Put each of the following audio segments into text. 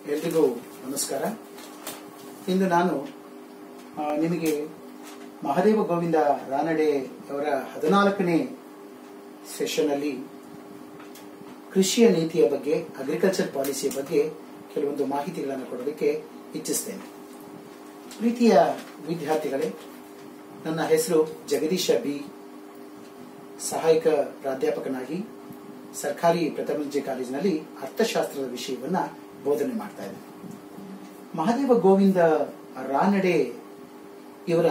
ಎಲ್ರಿಗೂ ನಮಸ್ಕಾರ ಇಂದು ನಾನು ಆ, ನಿಮಗೆ ಮಹಾದೇವ ಗೋವಿಂದ ರಾನಡೆ ಅವರ ಹದಿನಾಲ್ಕನೇ ಸೆಷನ್ ಅಲ್ಲಿ ಕೃಷಿಯ ನೀತಿಯ ಬಗ್ಗೆ ಅಗ್ರಿಕಲ್ಚರ್ ಪಾಲಿಸಿಯ ಬಗ್ಗೆ ಕೆಲವೊಂದು ಮಾಹಿತಿಗಳನ್ನು ಕೊಡೋದಕ್ಕೆ ಇಚ್ಛಿಸ್ತೇನೆ ಪ್ರೀತಿಯ ವಿದ್ಯಾರ್ಥಿಗಳೇ ನನ್ನ ಹೆಸರು ಜಗದೀಶ ಬಿ ಸಹಾಯಕ ಪ್ರಾಧ್ಯಾಪಕನಾಗಿ ಸರ್ಕಾರಿ ಪ್ರಥಮ ದರ್ಜೆ ಕಾಲೇಜಿನಲ್ಲಿ ಅರ್ಥಶಾಸ್ತ್ರದ ವಿಷಯವನ್ನ ಬೋಧನೆ ಮಾಡ್ತಾ ಇದ್ದೇನೆ ಮಹಾದೇವ ಗೋವಿಂದ ರಾನಡೆ ಇವರ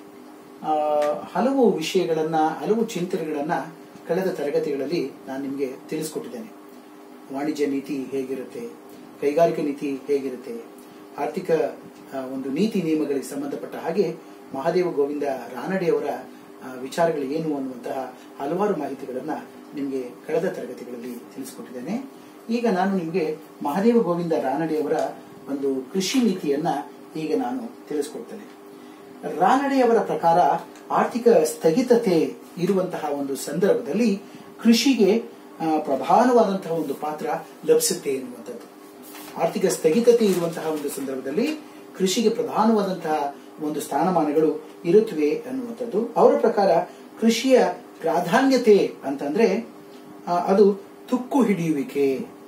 ಆ, ಹಲವು ವಿಷಯಗಳನ್ನ ಹಲವು ಚಿಂತನೆಗಳನ್ನ ಕಳೆದ ತರಗತಿಗಳಲ್ಲಿ ನಾನು ನಿಮಗೆ ತಿಳಿಸ್ಕೊಟ್ಟಿದ್ದೇನೆ ವಾಣಿಜ್ಯ ನೀತಿ ಹೇಗಿರುತ್ತೆ ಕೈಗಾರಿಕಾ ನೀತಿ ಹೇಗಿರುತ್ತೆ ಆರ್ಥಿಕ ಆ, ಒಂದು ನೀತಿ ನಿಯಮಗಳಿಗೆ ಸಂಬಂಧಪಟ್ಟ ಹಾಗೆ ಮಹಾದೇವ ಗೋವಿಂದ ರಾನಡೆಯವರ ಆ, ವಿಚಾರಗಳು ಏನು ಅನ್ನುವಂತಹ ಹಲವಾರು ಮಾಹಿತಿಗಳನ್ನ ನಿಮಗೆ ಕಳೆದ ತರಗತಿಗಳಲ್ಲಿ ತಿಳಿಸಿಕೊಟ್ಟಿದ್ದೇನೆ ಈಗ ನಾನು ನಿಮಗೆ ಮಹಾದೇವ ಗೋವಿಂದ ರಾನಡೆಯವರ ಒಂದು ಕೃಷಿ ನೀತಿಯನ್ನ ಈಗ ನಾನು ತಿಳಿಸ್ಕೊಡ್ತೇನೆ ರಾನಡೆಯವರ ಪ್ರಕಾರ ಆರ್ಥಿಕ ಸ್ಥಗಿತತೆ ಇರುವಂತಹ ಒಂದು ಸಂದರ್ಭದಲ್ಲಿ ಕೃಷಿಗೆ ಆ, ಪ್ರಧಾನವಾದಂತಹ ಒಂದು ಪಾತ್ರ ಲಭಿಸುತ್ತೆ ಎನ್ನುವಂಥದ್ದು ಆರ್ಥಿಕ ಸ್ಥಗಿತತೆ ಇರುವಂತಹ ಒಂದು ಸಂದರ್ಭದಲ್ಲಿ ಕೃಷಿಗೆ ಪ್ರಧಾನವಾದಂತಹ ಒಂದು ಸ್ಥಾನಮಾನಗಳು ಇರುತ್ತವೆ ಅನ್ನುವಂಥದ್ದು ಅವರ ಪ್ರಕಾರ ಕೃಷಿಯ ಪ್ರಾಧಾನ್ಯತೆ ಅಂತಂದ್ರೆ ಆ, ಅದು ತುಕ್ಕು ಹಿಡಿಯುವಿಕೆ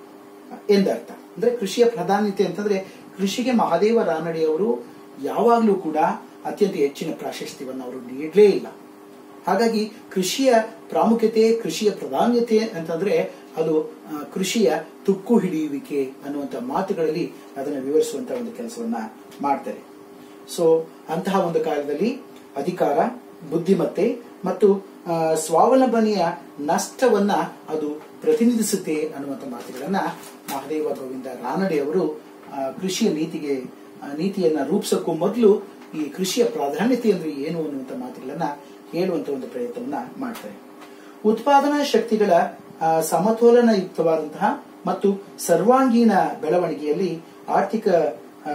ಎಂದರ್ಥ ಅಂದ್ರೆ ಕೃಷಿಯ ಪ್ರಾಧಾನ್ಯತೆ ಅಂತಂದ್ರೆ ಕೃಷಿಗೆ ಮಹಾದೇವ ರಾನಡೆಯವರು ಯಾವಾಗಲೂ ಕೂಡ ಅತ್ಯಂತ ಹೆಚ್ಚಿನ ಪ್ರಾಶಸ್ತ್ಯವನ್ನು ಅವರು ನೀಡಲೇ ಇಲ್ಲ ಹಾಗಾಗಿ ಕೃಷಿಯ ಪ್ರಾಮುಖ್ಯತೆ ಕೃಷಿಯ ಪ್ರಾಧಾನ್ಯತೆ ಅಂತಂದ್ರೆ ಅದು ಆ, ಕೃಷಿಯ ತುಕ್ಕು ಹಿಡಿಯುವಿಕೆ ಅನ್ನುವಂಥ ಮಾತುಗಳಲ್ಲಿ ಅದನ್ನು ವಿವರಿಸುವಂತ ಒಂದು ಕೆಲಸವನ್ನ ಮಾಡ್ತಾರೆ ಸೊ ಅಂತಹ ಒಂದು ಕಾಲದಲ್ಲಿ ಅಧಿಕಾರ ಬುದ್ಧಿಮತ್ತೆ ಮತ್ತು ಆ, ಸ್ವಾವಲಂಬನೆಯ ನಷ್ಟವನ್ನ ಅದು ಪ್ರತಿನಿಧಿಸುತ್ತೆ ಅನ್ನುವಂಥ ಮಾತುಗಳನ್ನ ಮಹಾದೇವ ಗೋವಿಂದ ರಾನಡೆ ಅವರು ಆ, ಕೃಷಿಯ ನೀತಿಗೆ ಆ, ನೀತಿಯನ್ನ ರೂಪಿಸೋಕ್ಕೂ ಮೊದಲು ಈ ಕೃಷಿಯ ಪ್ರಾಧಾನ್ಯತೆ ಅಂದ್ರೆ ಏನು ಅನ್ನುವಂಥ ಮಾತುಗಳನ್ನ ಹೇಳುವಂತ ಒಂದು ಪ್ರಯತ್ನವನ್ನ ಮಾಡ್ತಾರೆ ಉತ್ಪಾದನಾ ಶಕ್ತಿಗಳ ಆ, ಸಮತೋಲನಯುಕ್ತವಾದಂತಹ ಮತ್ತು ಸರ್ವಾಂಗೀಣ ಬೆಳವಣಿಗೆಯಲ್ಲಿ ಆರ್ಥಿಕ ಆ,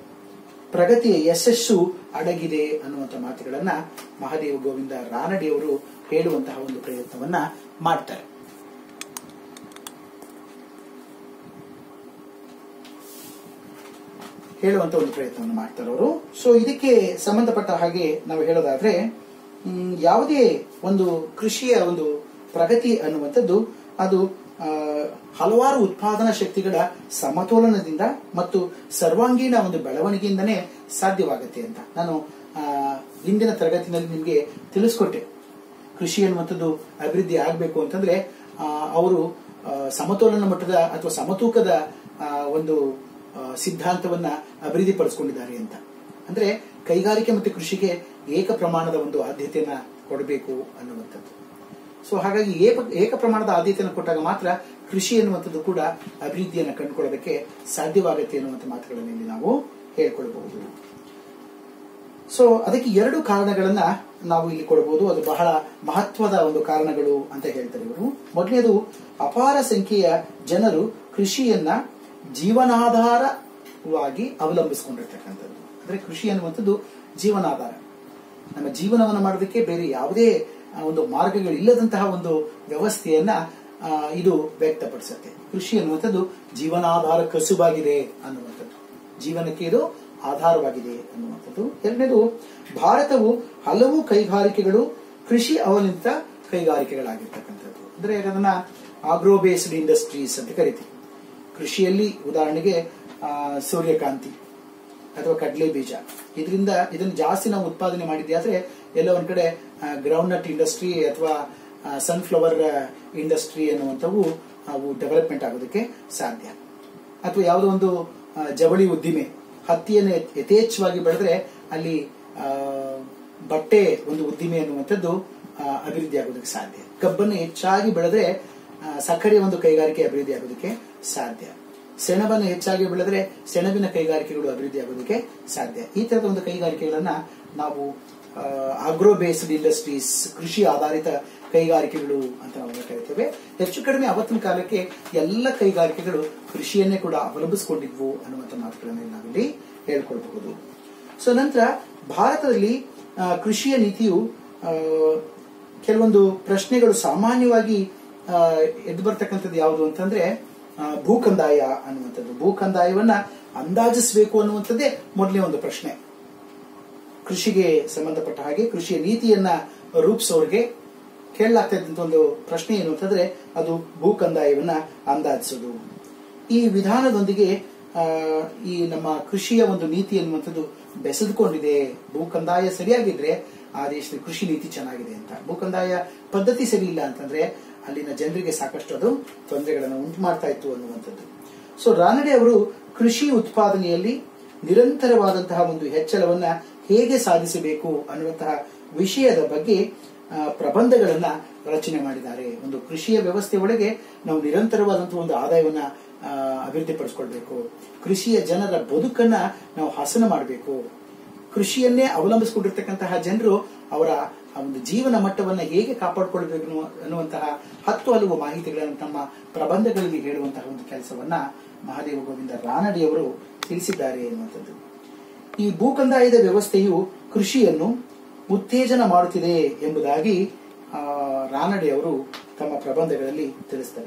ಪ್ರಗತಿಯ ಯಶಸ್ಸು ಅಡಗಿದೆ ಅನ್ನುವಂಥ ಮಾತುಗಳನ್ನ ಮಹಾದೇವ ಗೋವಿಂದ ರಾನಡೆಯವರು ಹೇಳುವಂತಹ ಒಂದು ಪ್ರಯತ್ನವನ್ನ ಮಾಡ್ತಾರೆ ಹೇಳುವಂತ ಒಂದು ಪ್ರಯತ್ನವನ್ನು ಮಾಡ್ತಾರೆ ಅವರು ಸೊ ಇದಕ್ಕೆ ಸಂಬಂಧಪಟ್ಟ ಹಾಗೆ ನಾವು ಹೇಳೋದಾದ್ರೆ ಮ್, ಯಾವುದೇ ಒಂದು ಕೃಷಿಯ ಒಂದು ಪ್ರಗತಿ ಅನ್ನುವಂಥದ್ದು ಅದು ಆ, ಹಲವಾರು ಉತ್ಪಾದನಾ ಶಕ್ತಿಗಳ ಸಮತೋಲನದಿಂದ ಮತ್ತು ಸರ್ವಾಂಗೀಣ ಒಂದು ಬೆಳವಣಿಗೆಯಿಂದನೇ ಸಾಧ್ಯವಾಗುತ್ತೆ ಅಂತ ನಾನು ಆ, ಹಿಂದಿನ ತರಗತಿನಲ್ಲಿ ನಿಮಗೆ ತಿಳಿಸ್ಕೊಟ್ಟೆ ಕೃಷಿ ಅನ್ನುವಂಥದ್ದು ಅಭಿವೃದ್ಧಿ ಆಗಬೇಕು ಅಂತಂದ್ರೆ ಆ, ಅವರು ಆ, ಸಮತೋಲನ ಮಟ್ಟದ ಅಥವಾ ಸಮತೂಕದ ಆ, ಒಂದು ಆ, ಸಿದ್ಧಾಂತವನ್ನ ಅಭಿವೃದ್ಧಿಪಡಿಸಿಕೊಂಡಿದ್ದಾರೆ ಅಂತ ಅಂದ್ರೆ ಕೈಗಾರಿಕೆ ಮತ್ತು ಕೃಷಿಗೆ ಏಕ ಪ್ರಮಾಣದ ಒಂದು ಆದ್ಯತೆಯನ್ನ ಕೊಡಬೇಕು ಅನ್ನುವಂಥದ್ದು ಸೊ ಹಾಗಾಗಿ ಏಕ ಏಕ ಪ್ರಮಾಣದ ಆದ್ಯತೆಯನ್ನು ಕೊಟ್ಟಾಗ ಮಾತ್ರ ಕೃಷಿ ಎನ್ನುವಂಥದ್ದು ಕೂಡ ಅಭಿವೃದ್ಧಿಯನ್ನು ಕಂಡುಕೊಳ್ಳೋದಕ್ಕೆ ಸಾಧ್ಯವಾಗುತ್ತೆ ಅನ್ನುವಂಥ ಮಾತುಗಳನ್ನು ಇಲ್ಲಿ ನಾವು ಹೇಳ್ಕೊಳ್ಬಹುದು ಸೊ ಅದಕ್ಕೆ ಎರಡು ಕಾರಣಗಳನ್ನ ನಾವು ಇಲ್ಲಿ ಕೊಡಬಹುದು ಅದು ಬಹಳ ಮಹತ್ವದ ಒಂದು ಕಾರಣಗಳು ಅಂತ ಹೇಳ್ತಾರೆ ಇವರು ಮೊದಲನೇದು ಅಪಾರ ಸಂಖ್ಯೆಯ ಜನರು ಕೃಷಿಯನ್ನ ಜೀವನಾಧಾರವಾಗಿ ಅವಲಂಬಿಸಿಕೊಂಡಿರ್ತಕ್ಕಂಥದ್ದು ಅಂದ್ರೆ ಕೃಷಿ ಅನ್ನುವಂಥದ್ದು ಜೀವನಾಧಾರ ನಮ್ಮ ಜೀವನವನ್ನು ಮಾಡೋದಕ್ಕೆ ಬೇರೆ ಯಾವುದೇ ಆ, ಒಂದು ಮಾರ್ಗಗಳಿಲ್ಲದಂತಹ ಒಂದು ವ್ಯವಸ್ಥೆಯನ್ನ ಆ, ಇದು ವ್ಯಕ್ತಪಡಿಸುತ್ತೆ ಕೃಷಿ ಅನ್ನುವಂಥದ್ದು ಜೀವನಾಧಾರ ಕಸುಬಾಗಿದೆ ಅನ್ನುವಂಥದ್ದು ಜೀವನಕ್ಕೆ ಇದು ಆಧಾರವಾಗಿದೆ ಅನ್ನುವಂಥದ್ದು ಎರಡನೇದು ಭಾರತವು ಹಲವು ಕೈಗಾರಿಕೆಗಳು ಕೃಷಿ ಅವಲಂಬಿತ ಕೈಗಾರಿಕೆಗಳಾಗಿರ್ತಕ್ಕಂಥದ್ದು ಅಂದ್ರೆ ಅದನ್ನ ಆಗ್ರೋ ಬೇಸ್ಡ್ ಇಂಡಸ್ಟ್ರೀಸ್ ಅಂತ ಕರಿತೀವಿ ಕೃಷಿಯಲ್ಲಿ ಉದಾಹರಣೆಗೆ ಆ, ಸೂರ್ಯಕಾಂತಿ ಅಥವಾ ಕಡಲೆ ಬೀಜ ಇದರಿಂದ ಇದನ್ನು ಜಾಸ್ತಿ ನಾವು ಉತ್ಪಾದನೆ ಮಾಡಿದ್ದೆ ಆದ್ರೆ ಎಲ್ಲ ಒಂದ್ ಕಡೆ ಗ್ರೌಂಡ್ ನಟ್ ಇಂಡಸ್ಟ್ರಿ ಅಥವಾ ಸನ್ಫ್ಲವರ್ ಇಂಡಸ್ಟ್ರಿ ಅನ್ನುವಂಥವು ಅವು ಡೆವಲಪ್ಮೆಂಟ್ ಆಗೋದಕ್ಕೆ ಸಾಧ್ಯ ಅಥವಾ ಯಾವುದೋ ಒಂದು ಆ, ಜವಳಿ ಉದ್ದಿಮೆ ಹತ್ತಿಯನ್ನು ಯಥೇ- ಯಥೇಚ್ಛವಾಗಿ ಬೆಳೆದ್ರೆ ಅಲ್ಲಿ ಆ, ಬಟ್ಟೆ ಒಂದು ಉದ್ದಿಮೆ ಅನ್ನುವಂಥದ್ದು ಆ, ಅಭಿವೃದ್ಧಿ ಆಗೋದಕ್ಕೆ ಸಾಧ್ಯ ಕಬ್ಬನ್ನು ಹೆಚ್ಚಾಗಿ ಬೆಳೆದ್ರೆ ಆ, ಸಕ್ಕರೆ ಒಂದು ಕೈಗಾರಿಕೆ ಅಭಿವೃದ್ಧಿ ಆಗೋದಕ್ಕೆ ಸಾಧ್ಯ ಸೆಣಬನ್ನು ಹೆಚ್ಚಾಗಿ ಬೆಳೆದ್ರೆ ಸೆಣಬಿನ ಕೈಗಾರಿಕೆಗಳು ಅಭಿವೃದ್ಧಿ ಆಗೋದಕ್ಕೆ ಸಾಧ್ಯ ಈ ತರದ ಒಂದು ಕೈಗಾರಿಕೆಗಳನ್ನ ನಾವು ಆಗ್ರೋ ಬೇಸ್ಡ್ ಇಂಡಸ್ಟ್ರೀಸ್ ಕೃಷಿ ಆಧಾರಿತ ಕೈಗಾರಿಕೆಗಳು ಅಂತ ನಾವು ಕರಿತೇವೆ ಹೆಚ್ಚು ಕಡಿಮೆ ಅವತ್ತಿನ ಕಾಲಕ್ಕೆ ಎಲ್ಲ ಕೈಗಾರಿಕೆಗಳು ಕೃಷಿಯನ್ನೇ ಕೂಡ ಅವಲಂಬಿಸಿಕೊಂಡಿದ್ವು ಅನ್ನುವಂಥ ಮಾತುಗಳನ್ನು ನಾವಿಲ್ಲಿ ಹೇಳ್ಕೊಳ್ಬಹುದು ಸೊ ನಂತರ ಭಾರತದಲ್ಲಿ ಆ, ಕೃಷಿಯ ನೀತಿಯು ಆ, ಕೆಲವೊಂದು ಪ್ರಶ್ನೆಗಳು ಸಾಮಾನ್ಯವಾಗಿ ಎದ್ದು ಬರ್ತಕ್ಕಂಥದ್ದು ಯಾವುದು ಅಂತಂದ್ರೆ ಆ, ಭೂಕಂದಾಯ ಅನ್ನುವಂಥದ್ದು ಭೂಕಂದಾಯವನ್ನ ಅಂದಾಜಿಸಬೇಕು ಅನ್ನುವಂಥದ್ದೇ ಮೊದಲನೇ ಒಂದು ಪ್ರಶ್ನೆ ಕೃಷಿಗೆ ಸಂಬಂಧಪಟ್ಟ ಹಾಗೆ ಕೃಷಿಯ ನೀತಿಯನ್ನ ರೂಪಿಸೋರಿಗೆ ಕೇಳಲಾಗ್ತಾ ಇದ್ದಂತ ಒಂದು ಪ್ರಶ್ನೆ ಏನು ಅಂತಂದ್ರೆ ಅದು ಭೂ ಕಂದಾಯವನ್ನ ಅಂದಾಜಿಸೋದು ಈ ವಿಧಾನದೊಂದಿಗೆ ಆ, ಈ ನಮ್ಮ ಕೃಷಿಯ ಒಂದು ನೀತಿ ಅನ್ನುವಂಥದ್ದು ಬೆಸೆದುಕೊಂಡಿದೆ ಭೂ ಕಂದಾಯ ಸರಿಯಾಗಿದ್ರೆ ಆ ದೇಶದ ಕೃಷಿ ನೀತಿ ಚೆನ್ನಾಗಿದೆ ಅಂತ ಭೂ ಕಂದಾಯ ಪದ್ಧತಿ ಸರಿ ಇಲ್ಲ ಅಂತಂದ್ರೆ ಅಲ್ಲಿನ ಜನರಿಗೆ ಸಾಕಷ್ಟು ಅದು ತೊಂದರೆಗಳನ್ನು ಉಂಟು ಮಾಡ್ತಾ ಇತ್ತು ಅನ್ನುವಂಥದ್ದು ಸೊ ರಾನಡೆ ಅವರು ಕೃಷಿ ಉತ್ಪಾದನೆಯಲ್ಲಿ ನಿರಂತರವಾದಂತಹ ಒಂದು ಹೆಚ್ಚಳವನ್ನ ಹೇಗೆ ಸಾಧಿಸಬೇಕು ಅನ್ನುವಂತಹ ವಿಷಯದ ಬಗ್ಗೆ ಆ, ಪ್ರಬಂಧಗಳನ್ನ ರಚನೆ ಮಾಡಿದ್ದಾರೆ ಒಂದು ಕೃಷಿಯ ವ್ಯವಸ್ಥೆ ಒಳಗೆ ನಾವು ನಿರಂತರವಾದಂತಹ ಒಂದು ಆದಾಯವನ್ನ ಆ, ಅಭಿವೃದ್ಧಿಪಡಿಸ್ಕೊಳ್ಬೇಕು ಕೃಷಿಯ ಜನರ ಬದುಕನ್ನ ನಾವು ಹಸನ ಮಾಡಬೇಕು ಕೃಷಿಯನ್ನೇ ಅವಲಂಬಿಸಿಕೊಂಡಿರ್ತಕ್ಕಂತಹ ಜನರು ಅವರ ಆ ಒಂದು ಜೀವನ ಮಟ್ಟವನ್ನ ಹೇಗೆ ಕಾಪಾಡಿಕೊಳ್ಬೇಕು ಅನ್ನುವ- ಅನ್ನುವಂತಹ ಹತ್ತು ಹಲವು ಮಾಹಿತಿಗಳನ್ನು ತಮ್ಮ ಪ್ರಬಂಧಗಳಲ್ಲಿ ಹೇಳುವಂತಹ ಒಂದು ಕೆಲಸವನ್ನ ಮಹಾದೇವ ಗೋವಿಂದ ರಾನಡಿಯವರು ತಿಳಿಸಿದ್ದಾರೆ ಎನ್ನುವಂಥದ್ದು ಈ ಭೂಕಂದಾಯದ ವ್ಯವಸ್ಥೆಯು ಕೃಷಿಯನ್ನು ಉತ್ತೇಜನ ಮಾಡುತ್ತಿದೆ ಎಂಬುದಾಗಿ ಆ, ರಾನಡೆ ಅವರು ತಮ್ಮ ಪ್ರಬಂಧಗಳಲ್ಲಿ ತಿಳಿಸ್ತಾರೆ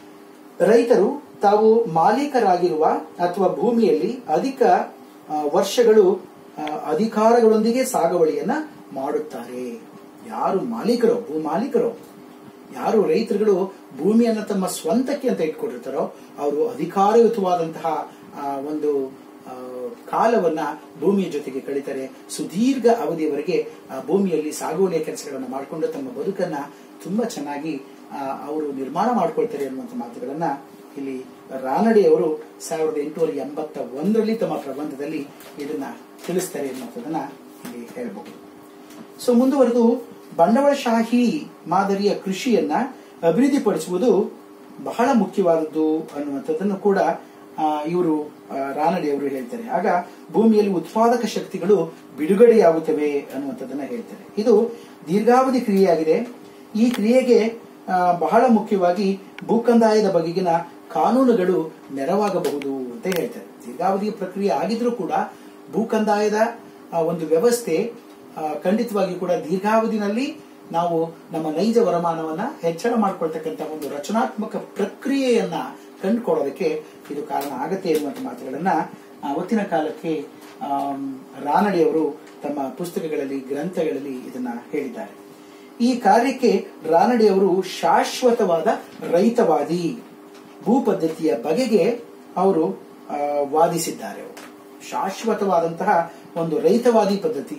ರೈತರು ತಾವು ಮಾಲೀಕರಾಗಿರುವ ಅಥವಾ ಭೂಮಿಯಲ್ಲಿ ಅಧಿಕ ಆ, ವರ್ಷಗಳು ಆ, ಅಧಿಕಾರಗಳೊಂದಿಗೆ ಸಾಗುವಳಿಯನ್ನ ಮಾಡುತ್ತಾರೆ ಯಾರು ಮಾಲೀಕರೋ ಭೂ ಮಾಲೀಕರೋ ಯಾರು ರೈತರುಗಳು ಭೂಮಿಯನ್ನ ತಮ್ಮ ಸ್ವಂತಕ್ಕೆ ಅಂತ ಇಟ್ಕೊಂಡಿರ್ತಾರೋ ಅವರು ಅಧಿಕಾರಯುತವಾದಂತಹ ಆ, ಒಂದು ಆ, ಕಾಲವನ್ನ ಭೂಮಿಯ ಜೊತೆಗೆ ಕಳೀತಾರೆ ಸುದೀರ್ಘ ಅವಧಿಯವರೆಗೆ ಆ ಭೂಮಿಯಲ್ಲಿ ಸಾಗುವಳಿಯ ಕೆಲಸಗಳನ್ನ ಮಾಡಿಕೊಂಡು ತಮ್ಮ ಬದುಕನ್ನ ತುಂಬಾ ಚೆನ್ನಾಗಿ ಆ, ಅವರು ನಿರ್ಮಾಣ ಮಾಡ್ಕೊಳ್ತಾರೆ ಅನ್ನುವಂಥ ಮಾತುಗಳನ್ನ ಇಲ್ಲಿ ರಾನಡೆ ಅವರು ಸಾವಿರದ ಎಂಟುನೂರ ಎಂಬತ್ತ ಒಂದರಲ್ಲಿ ತಮ್ಮ ಪ್ರಬಂಧದಲ್ಲಿ ಇದನ್ನ ತಿಳಿಸ್ತಾರೆ ಅನ್ನುವಂಥದ್ದನ್ನ ಇಲ್ಲಿ ಹೇಳಬಹುದು ಸೊ ಮುಂದುವರೆದು ಬಂಡವಾಳಶಾಹಿ ಮಾದರಿಯ ಕೃಷಿಯನ್ನ ಅಭಿವೃದ್ಧಿಪಡಿಸುವುದು ಬಹಳ ಮುಖ್ಯವಾದದ್ದು ಅನ್ನುವಂಥದ್ದನ್ನು ಕೂಡ ಆ, ಇವರು ಆ, ರಾನಡೆ ಅವರು ಹೇಳ್ತಾರೆ ಆಗ ಭೂಮಿಯಲ್ಲಿ ಉತ್ಪಾದಕ ಶಕ್ತಿಗಳು ಬಿಡುಗಡೆಯಾಗುತ್ತವೆ ಅನ್ನುವಂಥದ್ದನ್ನ ಹೇಳ್ತಾರೆ ಇದು ದೀರ್ಘಾವಧಿ ಕ್ರಿಯೆಯಾಗಿದೆ ಈ ಕ್ರಿಯೆಗೆ ಆ, ಬಹಳ ಮುಖ್ಯವಾಗಿ ಭೂಕಂದಾಯದ ಬಗೆಗಿನ ಕಾನೂನುಗಳು ನೆರವಾಗಬಹುದು ಅಂತ ಹೇಳ್ತಾರೆ ದೀರ್ಘಾವಧಿ ಪ್ರಕ್ರಿಯೆ ಆಗಿದ್ರೂ ಕೂಡ ಭೂಕಂದಾಯದ ಆ, ಒಂದು ವ್ಯವಸ್ಥೆ ಆ, ಖಂಡಿತವಾಗಿಯೂ ಕೂಡ ದೀರ್ಘಾವಧಿನಲ್ಲಿ ನಾವು ನಮ್ಮ ನೈಜ ವರಮಾನವನ್ನ ಹೆಚ್ಚಳ ಮಾಡ್ಕೊಳ್ತಕ್ಕಂಥ ಒಂದು ರಚನಾತ್ಮಕ ಪ್ರಕ್ರಿಯೆಯನ್ನ ಕಂಡುಕೊಳ್ಳೋದಕ್ಕೆ ಇದು ಕಾರಣ ಆಗತ್ತೆ ಎನ್ನುವಂಥ ಮಾತುಗಳನ್ನ ಅವತ್ತಿನ ಕಾಲಕ್ಕೆ ಆಮ್, ರಾನಡೆಯವರು ತಮ್ಮ ಪುಸ್ತಕಗಳಲ್ಲಿ ಗ್ರಂಥಗಳಲ್ಲಿ ಇದನ್ನ ಹೇಳಿದ್ದಾರೆ ಈ ಕಾರ್ಯಕ್ಕೆ ರಾನಡೆಯವರು ಶಾಶ್ವತವಾದ ರೈತವಾದಿ ಭೂ ಪದ್ಧತಿಯ ಬಗೆಗೆ ಅವರು ಆ, ವಾದಿಸಿದ್ದಾರೆ ಅವರು. ಶಾಶ್ವತವಾದಂತಹ ಒಂದು ರೈತವಾದಿ ಪದ್ಧತಿ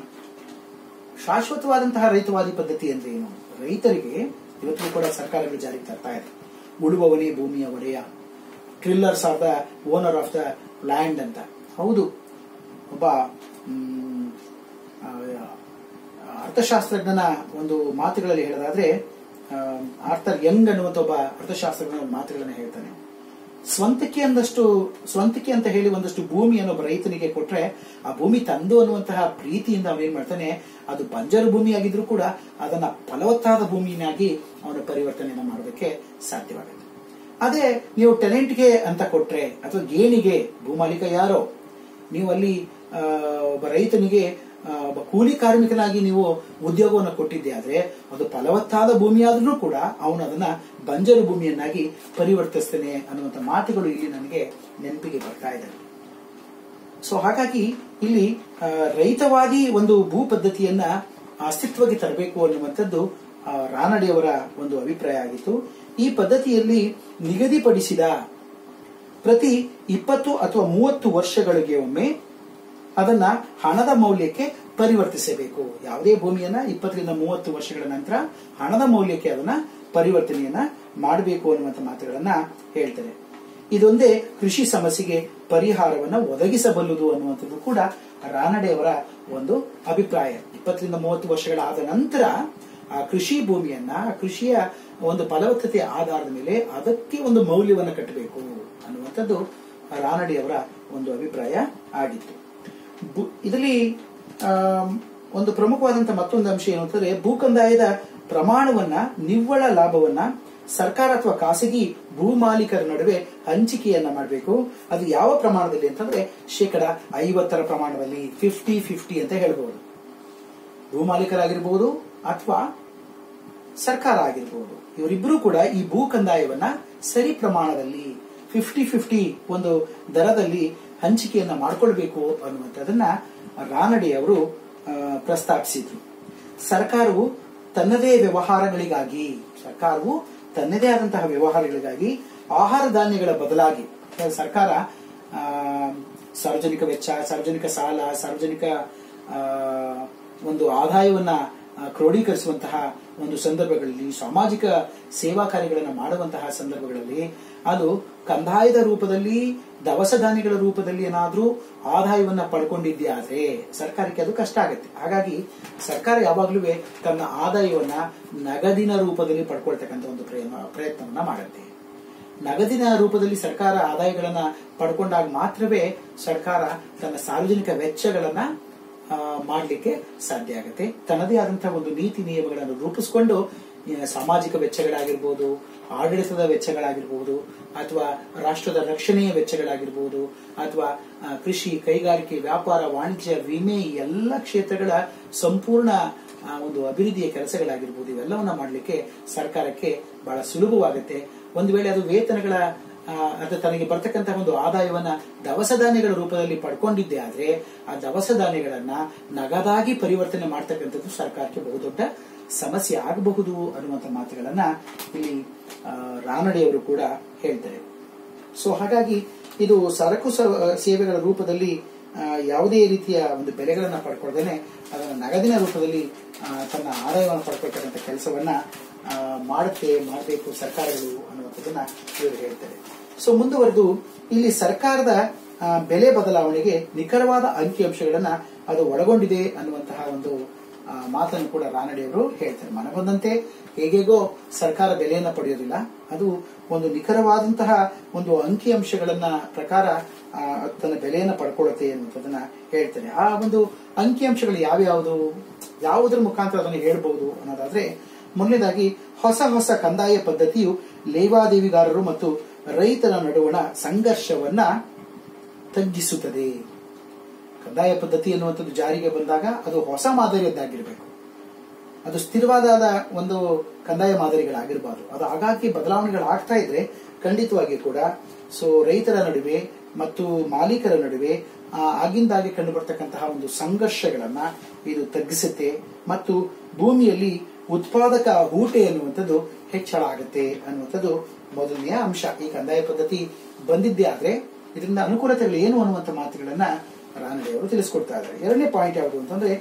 ಶಾಶ್ವತವಾದಂತಹ ರೈತವಾದಿ ಪದ್ಧತಿ ಅಂದ್ರೆ ಏನು ರೈತರಿಗೆ ಇವತ್ತು ಕೂಡ ಸರ್ಕಾರಗಳು ಜಾರಿಗೆ ತರ್ತಾ ಇದೆ ಉಳುವವನೇ ಭೂಮಿಯ ಒಡೆಯ tillers of the owner of the land ಅಂತ ಹೌದು ಒಬ್ಬ ಮ್, ಆ, ಅರ್ಥಶಾಸ್ತ್ರಜ್ಞನ ಒಂದು ಮಾತುಗಳಲ್ಲಿ ಹೇಳೋದಾದ್ರೆ ಆ, ಆರ್ಥರ್ ಯಂಗ್ ಅನ್ನುವಂಥ ಒಬ್ಬ ಅರ್ಥಶಾಸ್ತ್ರಜ್ಞನ ಒಂದು ಮಾತುಗಳನ್ನ ಹೇಳ್ತಾನೆ ಸ್ವಂತಕ್ಕೆ ಅಂದಷ್ಟು ಸ್ವಂತಕ್ಕೆ ಅಂತ ಹೇಳಿ ಒಂದಷ್ಟು ಭೂಮಿಯನ್ನು ಒಬ್ಬ ರೈತನಿಗೆ ಕೊಟ್ರೆ ಆ ಭೂಮಿ ತಂದು ಅನ್ನುವಂತಹ ಪ್ರೀತಿಯಿಂದ ಅವನೇನ್ ಮಾಡ್ತಾನೆ ಅದು ಬಂಜರು ಭೂಮಿ ಆಗಿದ್ರೂ ಕೂಡ ಅದನ್ನ ಫಲವತ್ತಾದ ಭೂಮಿಯಾಗಿ ಅವನ ಪರಿವರ್ತನೆಯನ್ನ ಮಾಡೋದಕ್ಕೆ ಸಾಧ್ಯವಾಗುತ್ತೆ ಅದೇ ನೀವು ಟೆನೆಂಟ್ಗೆ ಅಂತ ಕೊಟ್ರೆ ಅಥವಾ ಗೇಣಿಗೆ ಭೂಮಾಲೀಕ ಯಾರೋ ನೀವು ಅಲ್ಲಿ ಆ, ಒಬ್ಬ ರೈತನಿಗೆ ಆ, ಒಬ್ಬ ಕೂಲಿ ಕಾರ್ಮಿಕನಾಗಿ ನೀವು ಉದ್ಯೋಗವನ್ನು ಕೊಟ್ಟಿದ್ದೆ ಆದ್ರೆ ಅದು ಫಲವತ್ತಾದ ಭೂಮಿಯಾದ್ರೂ ಕೂಡ ಅವನು ಅದನ್ನ ಬಂಜರು ಭೂಮಿಯನ್ನಾಗಿ ಪರಿವರ್ತಿಸ್ತಾನೆ ಅನ್ನುವಂಥ ಮಾತುಗಳು ಇಲ್ಲಿ ನನಗೆ ನೆನಪಿಗೆ ಬರ್ತಾ ಇದ್ದಾವೆ ಸೊ ಹಾಗಾಗಿ ಇಲ್ಲಿ ಆ, ರೈತವಾದಿ ಒಂದು ಭೂ ಪದ್ಧತಿಯನ್ನ ಅಸ್ತಿತ್ವಕ್ಕೆ ತರಬೇಕು ಅನ್ನುವಂಥದ್ದು ಆ, ರಾನಡೆಯವರ ಒಂದು ಅಭಿಪ್ರಾಯ ಆಗಿತ್ತು ಈ ಪದ್ಧತಿಯಲ್ಲಿ ನಿಗದಿಪಡಿಸಿದ ಪ್ರತಿ ಇಪ್ಪತ್ತು ಅಥವಾ ಮೂವತ್ತು ವರ್ಷಗಳಿಗೆ ಒಮ್ಮೆ ಅದನ್ನ ಹಣದ ಮೌಲ್ಯಕ್ಕೆ ಪರಿವರ್ತಿಸಬೇಕು ಯಾವುದೇ ಭೂಮಿಯನ್ನ ಇಪ್ಪತ್ತರಿಂದ ಮೂವತ್ತು ವರ್ಷಗಳ ನಂತರ ಹಣದ ಮೌಲ್ಯಕ್ಕೆ ಅದನ್ನ ಪರಿವರ್ತನೆಯನ್ನ ಮಾಡಬೇಕು ಅನ್ನುವಂಥ ಮಾತುಗಳನ್ನ ಹೇಳ್ತಾರೆ ಇದೊಂದೇ ಕೃಷಿ ಸಮಸ್ಯೆಗೆ ಪರಿಹಾರವನ್ನ ಒದಗಿಸಬಲ್ಲುದು ಅನ್ನುವಂಥದ್ದು ಕೂಡ ರಾನಡೆಯವರ ಒಂದು ಅಭಿಪ್ರಾಯ ಇಪ್ಪತ್ತರಿಂದ ಮೂವತ್ತು ವರ್ಷಗಳಾದ ನಂತರ ಆ ಕೃಷಿ ಭೂಮಿಯನ್ನ ಆ ಕೃಷಿಯ ಒಂದು ಫಲವತ್ತತೆ ಆಧಾರದ ಮೇಲೆ ಅದಕ್ಕೆ ಒಂದು ಮೌಲ್ಯವನ್ನ ಕಟ್ಟಬೇಕು ಅನ್ನುವಂಥದ್ದು ರಾನಡೆಯವರ ಒಂದು ಅಭಿಪ್ರಾಯ ಆಗಿತ್ತು ಬು- ಇದರಲ್ಲಿ ಆಮ್, ಒಂದು ಪ್ರಮುಖವಾದಂತಹ ಮತ್ತೊಂದು ಅಂಶ ಏನು ಅಂತಂದ್ರೆ ಭೂಕಂದಾಯದ ಪ್ರಮಾಣವನ್ನ ನಿವ್ವಳ ಲಾಭವನ್ನ ಸರ್ಕಾರ ಅಥವಾ ಖಾಸಗಿ ಭೂ ಮಾಲೀಕರ ನಡುವೆ ಹಂಚಿಕೆಯನ್ನ ಮಾಡಬೇಕು ಅದು ಯಾವ ಪ್ರಮಾಣದಲ್ಲಿ ಅಂತಂದ್ರೆ ಶೇಕಡ ಐವತ್ತರ ಪ್ರಮಾಣದಲ್ಲಿ ಫಿಫ್ಟಿ ಫಿಫ್ಟಿ ಅಂತ ಹೇಳ್ಬಹುದು ಭೂ ಮಾಲೀಕರಾಗಿರ್ಬೋದು ಅಥವಾ ಸರ್ಕಾರ ಆಗಿರ್ಬೋದು ಇವರಿಬ್ಬರು ಕೂಡ ಈ ಭೂ ಕಂದಾಯವನ್ನ ಸರಿ ಪ್ರಮಾಣದಲ್ಲಿ ಫಿಫ್ಟಿ ಫಿಫ್ಟಿ ಒಂದು ದರದಲ್ಲಿ ಹಂಚಿಕೆಯನ್ನ ಮಾಡಿಕೊಳ್ಬೇಕು ಅನ್ನುವಂಥದ್ದನ್ನ ರಾನಡೆ ಅವರು ಆ, ಪ್ರಸ್ತಾಪಿಸಿದ್ರು ಸರ್ಕಾರವು ತನ್ನದೇ ವ್ಯವಹಾರಗಳಿಗಾಗಿ ಸರ್ಕಾರವು ತನ್ನದೇ ಆದಂತಹ ವ್ಯವಹಾರಗಳಿಗಾಗಿ ಆಹಾರ ಧಾನ್ಯಗಳ ಬದಲಾಗಿ ಅಹ್, ಸರ್ಕಾರ ಆ, ಸಾರ್ವಜನಿಕ ವೆಚ್ಚ ಸಾರ್ವಜನಿಕ ಸಾಲ ಸಾರ್ವಜನಿಕ ಆ, ಒಂದು ಆದಾಯವನ್ನ ಆ, ಕ್ರೋಢೀಕರಿಸುವಂತಹ ಒಂದು ಸಂದರ್ಭಗಳಲ್ಲಿ ಸಾಮಾಜಿಕ ಸೇವಾ ಕಾರ್ಯಗಳನ್ನು ಮಾಡುವಂತಹ ಸಂದರ್ಭಗಳಲ್ಲಿ ಅದು ಕಂದಾಯದ ರೂಪದಲ್ಲಿ ದವಸ ಧಾನ್ಯಗಳ ರೂಪದಲ್ಲಿ ಏನಾದ್ರೂ ಆದಾಯವನ್ನ ಪಡ್ಕೊಂಡಿದ್ದೇ ಆದ್ರೆ ಸರ್ಕಾರಕ್ಕೆ ಅದು ಕಷ್ಟ ಆಗುತ್ತೆ ಹಾಗಾಗಿ ಸರ್ಕಾರ ಯಾವಾಗಲೂ ತನ್ನ ಆದಾಯವನ್ನ ನಗದಿನ ರೂಪದಲ್ಲಿ ಪಡ್ಕೊಳ್ತಕ್ಕಂಥ ಒಂದು ಪ್ರಯತ್ನ ಪ್ರಯತ್ನವನ್ನ ಮಾಡುತ್ತೆ ನಗದಿನ ರೂಪದಲ್ಲಿ ಸರ್ಕಾರ ಆದಾಯಗಳನ್ನ ಪಡ್ಕೊಂಡಾಗ ಮಾತ್ರವೇ ಸರ್ಕಾರ ತನ್ನ ಸಾರ್ವಜನಿಕ ವೆಚ್ಚಗಳನ್ನ ಆ, ಮಾಡ್ಲಿಕ್ಕೆ ಸಾಧ್ಯ ಆಗುತ್ತೆ ತನ್ನದೇ ಆದಂತಹ ಒಂದು ನೀತಿ ನಿಯಮಗಳನ್ನು ರೂಪಿಸಿಕೊಂಡು ಈ ಸಾಮಾಜಿಕ ವೆಚ್ಚಗಳಾಗಿರ್ಬೋದು ಆಡಳಿತದ ವೆಚ್ಚಗಳಾಗಿರ್ಬೋದು ಅಥವಾ ರಾಷ್ಟ್ರದ ರಕ್ಷಣೆಯ ವೆಚ್ಚಗಳಾಗಿರ್ಬೋದು ಅಥವಾ ಆ, ಕೃಷಿ ಕೈಗಾರಿಕೆ ವ್ಯಾಪಾರ ವಾಣಿಜ್ಯ ವಿಮೆ ಈ ಎಲ್ಲ ಕ್ಷೇತ್ರಗಳ ಸಂಪೂರ್ಣ ಆ, ಒಂದು ಅಭಿವೃದ್ಧಿಯ ಕೆಲಸಗಳಾಗಿರ್ಬೋದು ಇವೆಲ್ಲವನ್ನ ಮಾಡಲಿಕ್ಕೆ ಸರ್ಕಾರಕ್ಕೆ ಬಹಳ ಸುಲಭವಾಗುತ್ತೆ ಒಂದು ವೇಳೆ ಅದು ವೇತನಗಳ ಆ, ಅದು ತನಗೆ ಬರ್ತಕ್ಕಂತಹ ಒಂದು ಆದಾಯವನ್ನ ದವಸ ಧಾನ್ಯಗಳ ರೂಪದಲ್ಲಿ ಪಡ್ಕೊಂಡಿದ್ದೆ ಆದ್ರೆ ಆ ದವಸ ಧಾನ್ಯಗಳನ್ನ ನಗದಾಗಿ ಪರಿವರ್ತನೆ ಮಾಡ್ತಕ್ಕಂಥದ್ದು ಸರ್ಕಾರಕ್ಕೆ ಬಹುದೊಡ್ಡ ಸಮಸ್ಯೆ ಆಗಬಹುದು ಅನ್ನುವಂಥ ಮಾತುಗಳನ್ನ ಇಲ್ಲಿ ಆ, ರಾನಡೆಯವರು ಕೂಡ ಹೇಳ್ತಾರೆ ಸೊ ಹಾಗಾಗಿ ಇದು ಸರಕು ಸ- ಸೇವೆಗಳ ರೂಪದಲ್ಲಿ ಆ, ಯಾವುದೇ ರೀತಿಯ ಒಂದು ಬೆಲೆಗಳನ್ನ ಪಡ್ಕೊಳ್ದೇನೆ ಅದನ್ನು ನಗದಿನ ರೂಪದಲ್ಲಿ ಆ, ತನ್ನ ಆದಾಯವನ್ನು ಪಡ್ಕೊಳ್ತಕ್ಕಂಥ ಕೆಲಸವನ್ನ ಆ, ಮಾಡುತ್ತೆ ಮಾಡಬೇಕು ಸರ್ಕಾರಗಳು ಅನ್ನುವಂಥದ್ದನ್ನ ಇವರು ಹೇಳ್ತಾರೆ ಸೊ ಮುಂದುವರೆದು ಇಲ್ಲಿ ಸರ್ಕಾರದ ಆ, ಬೆಲೆ ಬದಲಾವಣೆಗೆ ನಿಖರವಾದ ಅಂಕಿಅಂಶಗಳನ್ನ ಅದು ಒಳಗೊಂಡಿದೆ ಅನ್ನುವಂತಹ ಒಂದು ಆ, ಮಾತನ್ನು ಕೂಡ ರಾನಡೆಯವರು ಹೇಳ್ತಾರೆ ಮನಬಂದಂತೆ ಹೇಗೇಗೋ ಸರ್ಕಾರ ಬೆಲೆಯನ್ನ ಪಡೆಯೋದಿಲ್ಲ ಅದು ಒಂದು ನಿಖರವಾದಂತಹ ಒಂದು ಅಂಕಿಅಂಶಗಳನ್ನ ಪ್ರಕಾರ ಆ, ತನ್ನ ಬೆಲೆಯನ್ನ ಪಡ್ಕೊಳ್ಳುತ್ತೆ ಅನ್ನುವಂಥದ್ದನ್ನ ಹೇಳ್ತಾರೆ ಆ ಒಂದು ಅಂಕಿಅಂಶಗಳು ಯಾವ್ಯಾವುದು ಯಾವುದರ ಮುಖಾಂತರ ಅದನ್ನು ಹೇಳ್ಬಹುದು ಅನ್ನೋದಾದ್ರೆ ಮೊದಲನೇದಾಗಿ ಹೊಸ ಹೊಸ ಕಂದಾಯ ಪದ್ಧತಿಯು ಲೇವಾದೇವಿಗಾರರು ಮತ್ತು ರೈತರ ನಡುವಣ ಸಂಘರ್ಷವನ್ನ ತಗ್ಗಿಸುತ್ತದೆ ಕಂದಾಯ ಪದ್ಧತಿ ಎನ್ನುವಂಥದ್ದು ಜಾರಿಗೆ ಬಂದಾಗ ಅದು ಹೊಸ ಮಾದರಿಯದ್ದಾಗಿರಬೇಕು ಅದು ಸ್ಥಿರವಾದ ಒಂದು ಕಂದಾಯ ಮಾದರಿಗಳಾಗಿರಬಾರ್ದು ಅದು ಆಗಾಗ್ಗೆ ಬದಲಾವಣೆಗಳಾಗ್ತಾ ಇದ್ರೆ ಖಂಡಿತವಾಗಿ ಕೂಡ ಸೊ ರೈತರ ನಡುವೆ ಮತ್ತು ಮಾಲೀಕರ ನಡುವೆ ಆ, ಆಗಿಂದಾಗೆ ಕಂಡು ಬರ್ತಕ್ಕಂತಹ ಒಂದು ಸಂಘರ್ಷಗಳನ್ನ ಇದು ತಗ್ಗಿಸುತ್ತೆ ಮತ್ತು ಭೂಮಿಯಲ್ಲಿ ಉತ್ಪಾದಕ ಹೂಟೆ ಅನ್ನುವಂಥದ್ದು ಹೆಚ್ಚಳ ಆಗುತ್ತೆ ಅನ್ನುವಂಥದ್ದು ಮೊದಲನೆಯ ಅಂಶ ಈ ಕಂದಾಯ ಪದ್ಧತಿ ಬಂದಿದ್ದೇ ಆದ್ರೆ ಇದರಿಂದ ಅನುಕೂಲತೆಗಳು ಏನು ಅನ್ನುವಂಥ ಮಾತುಗಳನ್ನ ರಾನಡೆಯವರು ತಿಳಿಸ್ಕೊಡ್ತಾ ಇದ್ದಾರೆ ಎರಡನೇ ಪಾಯಿಂಟ್ ಯಾವುದು ಅಂತಂದ್ರೆ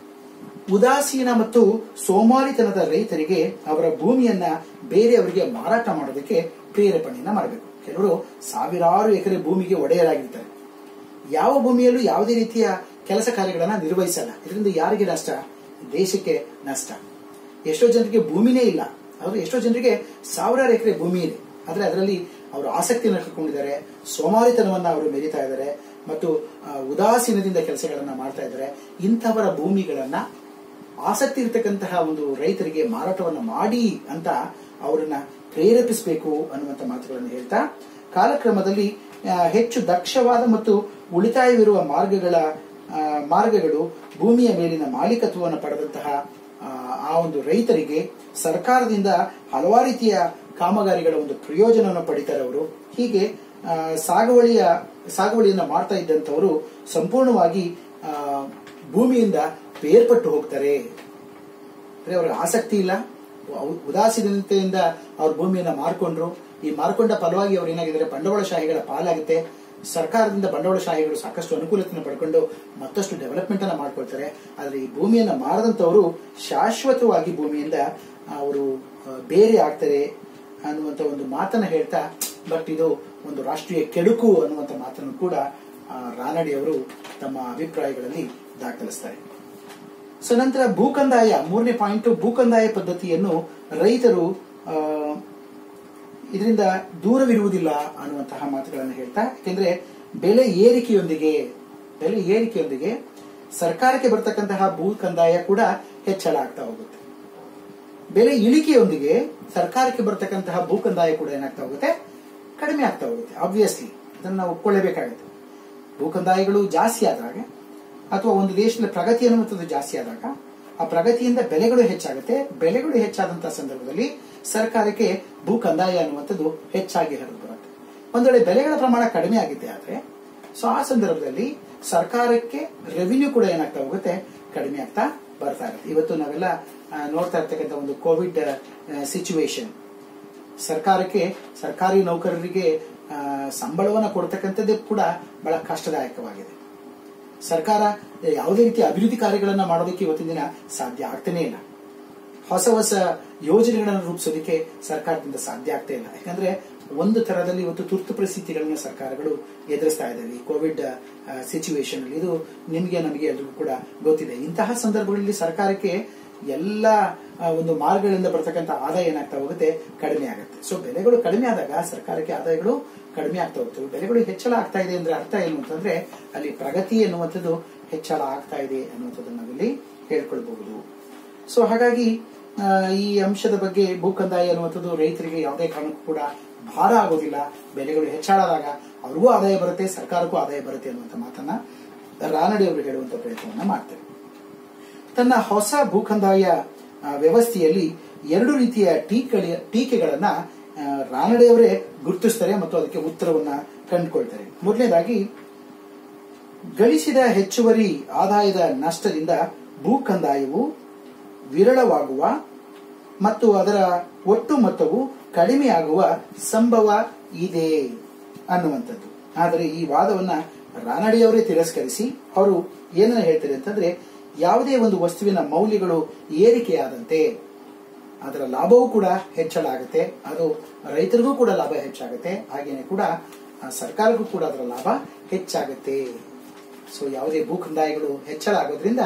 ಉದಾಸೀನ ಮತ್ತು ಸೋಮಾರಿತನದ ರೈತರಿಗೆ ಅವರ ಭೂಮಿಯನ್ನ ಬೇರೆಯವರಿಗೆ ಮಾರಾಟ ಮಾಡೋದಕ್ಕೆ ಪ್ರೇರೇಪಣೆಯನ್ನ ಮಾಡಬೇಕು ಕೆಲವರು ಸಾವಿರಾರು ಎಕರೆ ಭೂಮಿಗೆ ಒಡೆಯರಾಗಿರ್ತಾರೆ ಯಾವ ಭೂಮಿಯಲ್ಲೂ ಯಾವುದೇ ರೀತಿಯ ಕೆಲಸ ಕಾರ್ಯಗಳನ್ನ ನಿರ್ವಹಿಸಲ್ಲ ಇದರಿಂದ ಯಾರಿಗೆ ನಷ್ಟ ದೇಶಕ್ಕೆ ನಷ್ಟ ಎಷ್ಟೋ ಜನರಿಗೆ ಭೂಮಿನೇ ಇಲ್ಲ ಆದ್ರೆ ಎಷ್ಟೋ ಜನರಿಗೆ ಸಾವಿರಾರು ಎಕರೆ ಭೂಮಿ ಇದೆ ಆದ್ರೆ ಅದರಲ್ಲಿ ಅವರು ಆಸಕ್ತಿಯನ್ನು ಕಳ್ಕೊಂಡಿದ್ದಾರೆ ಸೋಮಾರಿತನವನ್ನ ಅವರು ಮೆರಿತಾ ಇದ್ದಾರೆ ಮತ್ತು ಆ, ಉದಾಸೀನದಿಂದ ಕೆಲಸಗಳನ್ನ ಮಾಡ್ತಾ ಇದ್ದಾರೆ ಇಂಥವರ ಭೂಮಿಗಳನ್ನ ಆಸಕ್ತಿ ಇರತಕ್ಕಂತಹ ಒಂದು ರೈತರಿಗೆ ಮಾರಾಟವನ್ನ ಮಾಡಿ ಅಂತ ಅವರನ್ನ ಪ್ರೇರೇಪಿಸಬೇಕು ಅನ್ನುವಂಥ ಮಾತುಗಳನ್ನು ಹೇಳ್ತಾ ಕಾಲಕ್ರಮದಲ್ಲಿ ಆ, ಹೆಚ್ಚು ದಕ್ಷವಾದ ಮತ್ತು ಉಳಿತಾಯವಿರುವ ಮಾರ್ಗಗಳ ಆ, ಮಾರ್ಗಗಳು ಭೂಮಿಯ ಮೇಲಿನ ಮಾಲೀಕತ್ವವನ್ನು ಪಡೆದಂತಹ ಆ, ಆ ಒಂದು ರೈತರಿಗೆ ಸರ್ಕಾರದಿಂದ ಹಲವಾರು ರೀತಿಯ ಕಾಮಗಾರಿಗಳ ಒಂದು ಪ್ರಯೋಜನವನ್ನು ಪಡಿತಾರೆ ಅವರು ಹೀಗೆ ಆ, ಸಾಗುವಳಿಯ ಸಾಗುವಳಿಯನ್ನ ಮಾಡ್ತಾ ಇದ್ದಂಥವರು ಸಂಪೂರ್ಣವಾಗಿ ಆ, ಭೂಮಿಯಿಂದ ಬೇರ್ಪಟ್ಟು ಹೋಗ್ತಾರೆ ಅಂದ್ರೆ ಅವ್ರಿಗೆ ಆಸಕ್ತಿ ಇಲ್ಲ ಉ- ಉದಾಸೀನತೆಯಿಂದ ಅವ್ರ ಭೂಮಿಯನ್ನ ಮಾರ್ಕೊಂಡ್ರು ಈ ಮಾರ್ಕೊಂಡ ಫಲವಾಗಿ ಅವ್ರು ಏನಾಗಿದ್ದಾರೆ ಬಂಡವಾಳಶಾಹಿಗಳ ಪಾಲಾಗುತ್ತೆ ಸರ್ಕಾರದಿಂದ ಬಂಡವಾಳಶಾಹಿಗಳು ಸಾಕಷ್ಟು ಅನುಕೂಲತೆಯನ್ನು ಪಡ್ಕೊಂಡು ಮತ್ತಷ್ಟು ಡೆವಲಪ್ಮೆಂಟ್ ಅನ್ನ ಮಾಡ್ಕೊಳ್ತಾರೆ ಆದ್ರೆ ಈ ಭೂಮಿಯನ್ನ ಮಾರದಂತವರು ಶಾಶ್ವತವಾಗಿ ಭೂಮಿಯಿಂದ ಅವರು ಆ, ಬೇರೆ ಆಗ್ತಾರೆ ಅನ್ನುವಂತ ಒಂದು ಮಾತನ್ನ ಹೇಳ್ತಾ ಬಟ್ ಇದು ಒಂದು ರಾಷ್ಟ್ರೀಯ ಕೆಡುಕು ಅನ್ನುವಂತ ಮಾತನ್ನು ಕೂಡ ಆ, ರಾನಡಿ ಅವರು ತಮ್ಮ ಅಭಿಪ್ರಾಯಗಳಲ್ಲಿ ದಾಖಲಿಸ್ತಾರೆ ಸೊ ನಂತರ ಭೂಕಂದಾಯ ಮೂರನೇ ಪಾಯಿಂಟ್ ಭೂಕಂದಾಯ ಪದ್ಧತಿಯನ್ನು ರೈತರು ಆ, ಇದರಿಂದ ದೂರವಿರುವುದಿಲ್ಲ ಅನ್ನುವಂತಹ ಮಾತುಗಳನ್ನು ಹೇಳ್ತಾ ಯಾಕೆಂದ್ರೆ ಬೆಲೆ ಏರಿಕೆಯೊಂದಿಗೆ ಬೆಲೆ ಏರಿಕೆಯೊಂದಿಗೆ ಸರ್ಕಾರಕ್ಕೆ ಬರ್ತಕ್ಕಂತಹ ಭೂ ಕಂದಾಯ ಕೂಡ ಹೆಚ್ಚಳ ಆಗ್ತಾ ಹೋಗುತ್ತೆ ಬೆಲೆ ಇಳಿಕೆಯೊಂದಿಗೆ ಸರ್ಕಾರಕ್ಕೆ ಬರ್ತಕ್ಕಂತಹ ಭೂ ಕಂದಾಯ ಕೂಡ ಏನಾಗ್ತಾ ಹೋಗುತ್ತೆ ಕಡಿಮೆ ಆಗ್ತಾ ಹೋಗುತ್ತೆ ಆಬ್ವಿಯಸ್ಲಿ ಅದನ್ನು ನಾವು ಒಪ್ಕೊಳ್ಳೇಬೇಕಾಗುತ್ತೆ ಭೂ ಕಂದಾಯಗಳು ಜಾಸ್ತಿ ಆದಾಗ ಅಥವಾ ಒಂದು ದೇಶದ ಪ್ರಗತಿ ಅನ್ನುವಂಥದ್ದು ಜಾಸ್ತಿ ಆದಾಗ ಆ ಪ್ರಗತಿಯಿಂದ ಬೆಲೆಗಳು ಹೆಚ್ಚಾಗುತ್ತೆ ಬೆಲೆಗಳು ಹೆಚ್ಚಾದಂತಹ ಸಂದರ್ಭದಲ್ಲಿ ಸರ್ಕಾರಕ್ಕೆ ಭೂ ಕಂದಾಯ ಅನ್ನುವಂಥದ್ದು ಹೆಚ್ಚಾಗಿ ಹರಿದು ಬರುತ್ತೆ ಒಂದು ವೇಳೆ ಬೆಲೆಗಳ ಪ್ರಮಾಣ ಕಡಿಮೆ ಆಗಿದೆ ಆದ್ರೆ ಸೊ ಆ ಸಂದರ್ಭದಲ್ಲಿ ಸರ್ಕಾರಕ್ಕೆ ರೆವಿನ್ಯೂ ಕೂಡ ಏನಾಗ್ತಾ ಹೋಗುತ್ತೆ ಕಡಿಮೆ ಆಗ್ತಾ ಬರ್ತಾ ಇರುತ್ತೆ ಇವತ್ತು ನಾವೆಲ್ಲ ಆ, ನೋಡ್ತಾ ಇರ್ತಕ್ಕಂಥ ಒಂದು ಕೋವಿಡ್ ಸಿಚುವೇಶನ್ ಸರ್ಕಾರಕ್ಕೆ ಸರ್ಕಾರಿ ನೌಕರರಿಗೆ ಆ, ಸಂಬಳವನ್ನ ಕೊಡ್ತಕ್ಕಂಥದ್ದೇ ಕೂಡ ಬಹಳ ಕಷ್ಟದಾಯಕವಾಗಿದೆ ಸರ್ಕಾರ ಯಾವುದೇ ರೀತಿಯ ಅಭಿವೃದ್ಧಿ ಕಾರ್ಯಗಳನ್ನ ಮಾಡೋದಕ್ಕೆ ಇವತ್ತಿನ ದಿನ ಸಾಧ್ಯ ಆಗ್ತಾನೆ ಇಲ್ಲ ಹೊಸ ಹೊಸ ಯೋಜನೆಗಳನ್ನು ರೂಪಿಸೋದಕ್ಕೆ ಸರ್ಕಾರದಿಂದ ಸಾಧ್ಯ ಆಗ್ತಾ ಇಲ್ಲ ಯಾಕಂದ್ರೆ ಒಂದು ತರದಲ್ಲಿ ಇವತ್ತು ತುರ್ತು ಪರಿಸ್ಥಿತಿಗಳನ್ನ ಸರ್ಕಾರಗಳು ಎದುರಿಸ್ತಾ ಇದ್ದಾವೆ ಈ ಕೋವಿಡ್ ಸಿಚುವೇಶನ್ ಅಲ್ಲಿ ಇದು ನಿಮಗೆ ನಮಗೆ ಎಲ್ರಿಗೂ ಕೂಡ ಗೊತ್ತಿದೆ ಇಂತಹ ಸಂದರ್ಭಗಳಲ್ಲಿ ಸರ್ಕಾರಕ್ಕೆ ಎಲ್ಲ ಆ, ಒಂದು ಮಾರ್ಗಗಳಿಂದ ಬರ್ತಕ್ಕಂಥ ಆದಾಯ ಏನಾಗ್ತಾ ಹೋಗುತ್ತೆ ಕಡಿಮೆ ಆಗುತ್ತೆ ಸೊ ಬೆಲೆಗಳು ಕಡಿಮೆ ಆದಾಗ ಸರ್ಕಾರಕ್ಕೆ ಆದಾಯಗಳು ಕಡಿಮೆ ಆಗ್ತಾ ಹೋಗ್ತವೆ ಬೆಲೆಗಳು ಹೆಚ್ಚಳ ಆಗ್ತಾ ಇದೆ ಅಂದ್ರೆ ಅರ್ಥ ಏನು ಅಂತಂದ್ರೆ ಅಲ್ಲಿ ಪ್ರಗತಿ ಎನ್ನುವಂಥದ್ದು ಹೆಚ್ಚಳ ಆಗ್ತಾ ಇದೆ ಅನ್ನುವಂಥದ್ದನ್ನು ನಾವಿಲ್ಲಿ ಹೇಳ್ಕೊಳ್ಬಹುದು ಸೊ ಹಾಗಾಗಿ ಆ, ಈ ಅಂಶದ ಬಗ್ಗೆ ಭೂಕಂದಾಯ ಅನ್ನುವಂಥದ್ದು ರೈತರಿಗೆ ಯಾವುದೇ ಕಾರಣಕ್ಕೂ ಕೂಡ ಭಾರ ಆಗೋದಿಲ್ಲ ಬೆಲೆಗಳು ಹೆಚ್ಚಾದಾಗ ಅವ್ರಿಗೂ ಆದಾಯ ಬರುತ್ತೆ ಸರ್ಕಾರಕ್ಕೂ ಆದಾಯ ಬರುತ್ತೆ ಅನ್ನುವಂಥ ಮಾತನ್ನ ರಾನಡೆ ಅವರು ಹೇಳುವಂತ ಪ್ರಯತ್ನವನ್ನ ಮಾಡ್ತಾರೆ ತನ್ನ ಹೊಸ ಭೂಕಂದಾಯ ಆ, ವ್ಯವಸ್ಥೆಯಲ್ಲಿ ಎರಡು ರೀತಿಯ ಟೀಕೆಗಳ ಟೀಕೆಗಳನ್ನ ಆ, ರಾನಡೆಯವರೇ ಗುರುತಿಸ್ತಾರೆ ಮತ್ತು ಅದಕ್ಕೆ ಉತ್ತರವನ್ನ ಕಂಡುಕೊಳ್ತಾರೆ ಮೊದಲನೇದಾಗಿ ಗಳಿಸಿದ ಹೆಚ್ಚುವರಿ ಆದಾಯದ ನಷ್ಟದಿಂದ ಭೂ ಕಂದಾಯವು ವಿರಳವಾಗುವ ಮತ್ತು ಅದರ ಒಟ್ಟು ಮೊತ್ತವು ಕಡಿಮೆಯಾಗುವ ಸಂಭವ ಇದೆ ಅನ್ನುವಂಥದ್ದು ಆದರೆ ಈ ವಾದವನ್ನ ರಾನಡೆಯವರೇ ತಿರಸ್ಕರಿಸಿ ಅವರು ಏನನ್ನ ಹೇಳ್ತಾರೆ ಅಂತಂದ್ರೆ ಯಾವುದೇ ಒಂದು ವಸ್ತುವಿನ ಮೌಲ್ಯಗಳು ಏರಿಕೆಯಾದಂತೆ ಅದರ ಲಾಭವೂ ಕೂಡ ಹೆಚ್ಚಳ ಆಗುತ್ತೆ ಅದು ರೈತರಿಗೂ ಕೂಡ ಲಾಭ ಹೆಚ್ಚಾಗುತ್ತೆ ಹಾಗೇನೆ ಕೂಡ ಆ, ಸರ್ಕಾರಕ್ಕೂ ಕೂಡ ಅದರ ಲಾಭ ಹೆಚ್ಚಾಗುತ್ತೆ ಸೊ ಯಾವುದೇ ಭೂ ಕಂದಾಯಗಳು ಹೆಚ್ಚಳ ಆಗೋದ್ರಿಂದ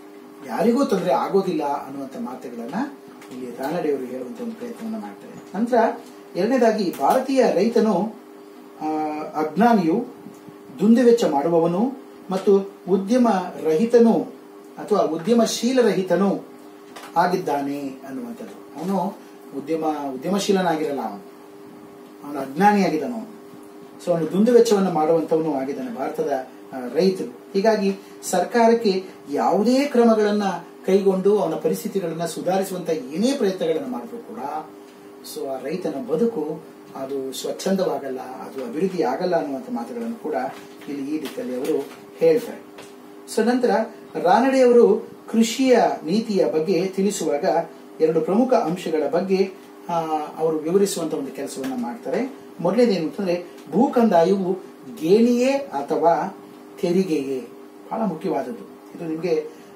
ಯಾರಿಗೂ ತೊಂದರೆ ಆಗೋದಿಲ್ಲ ಅನ್ನುವಂಥ ಮಾತುಗಳನ್ನ ಇಲ್ಲಿ ರಾನಡೆಯವರು ಹೇಳುವಂತ ಒಂದು ಪ್ರಯತ್ನವನ್ನ ಮಾಡ್ತಾರೆ ನಂತರ ಎರಡನೇದಾಗಿ ಭಾರತೀಯ ರೈತನು ಆ, ಅಜ್ಞಾನಿಯು ದುಂದುವೆಚ್ಚ ಮಾಡುವವನು ಮತ್ತು ಉದ್ಯಮ ರಹಿತನು ಅಥವಾ ಉದ್ಯಮಶೀಲ ರಹಿತನು ಆಗಿದ್ದಾನೆ ಅನ್ನುವಂಥದ್ದು ಅವನು ಉದ್ಯಮ ಉದ್ಯಮಶೀಲನಾಗಿರಲ್ಲ ಅವನು ಅವನು ಅಜ್ಞಾನಿಯಾಗಿದ್ದಾನು ಅವನು ಸೊ ಅವನು ದುಂದು ವೆಚ್ಚವನ್ನು ಮಾಡುವಂತವನು ಆಗಿದ್ದಾನೆ ಭಾರತದ ಆ, ರೈತರು ಹೀಗಾಗಿ ಸರ್ಕಾರಕ್ಕೆ ಯಾವುದೇ ಕ್ರಮಗಳನ್ನ ಕೈಗೊಂಡು ಅವನ ಪರಿಸ್ಥಿತಿಗಳನ್ನ ಸುಧಾರಿಸುವಂತ ಏನೇ ಪ್ರಯತ್ನಗಳನ್ನ ಮಾಡಿದ್ರು ಕೂಡ ಸೊ ಆ ರೈತನ ಬದುಕು ಅದು ಸ್ವಚ್ಛಂದವಾಗಲ್ಲ ಅದು ಅಭಿವೃದ್ಧಿ ಆಗಲ್ಲ ಅನ್ನುವಂಥ ಮಾತುಗಳನ್ನು ಕೂಡ ಇಲ್ಲಿ ಈ ದಿಕ್ಕಲ್ಲಿ ಅವರು ಹೇಳ್ತಾರೆ ಸೊ ನಂತರ ರಾನಡೆಯವರು ಕೃಷಿಯ ನೀತಿಯ ಬಗ್ಗೆ ತಿಳಿಸುವಾಗ ಎರಡು ಪ್ರಮುಖ ಅಂಶಗಳ ಬಗ್ಗೆ ಆ, ಅವರು ವಿವರಿಸುವಂತ ಒಂದು ಕೆಲಸವನ್ನ ಮಾಡ್ತಾರೆ ಮೊದಲನೇದೇನು ಅಂತಂದ್ರೆ ಭೂ ಕಂದಾಯವು ಗೇಣಿಯೇ ಅಥವಾ ತೆರಿಗೆಯೇ ಬಹಳ ಮುಖ್ಯವಾದದ್ದು ಇದು ನಿಮಗೆ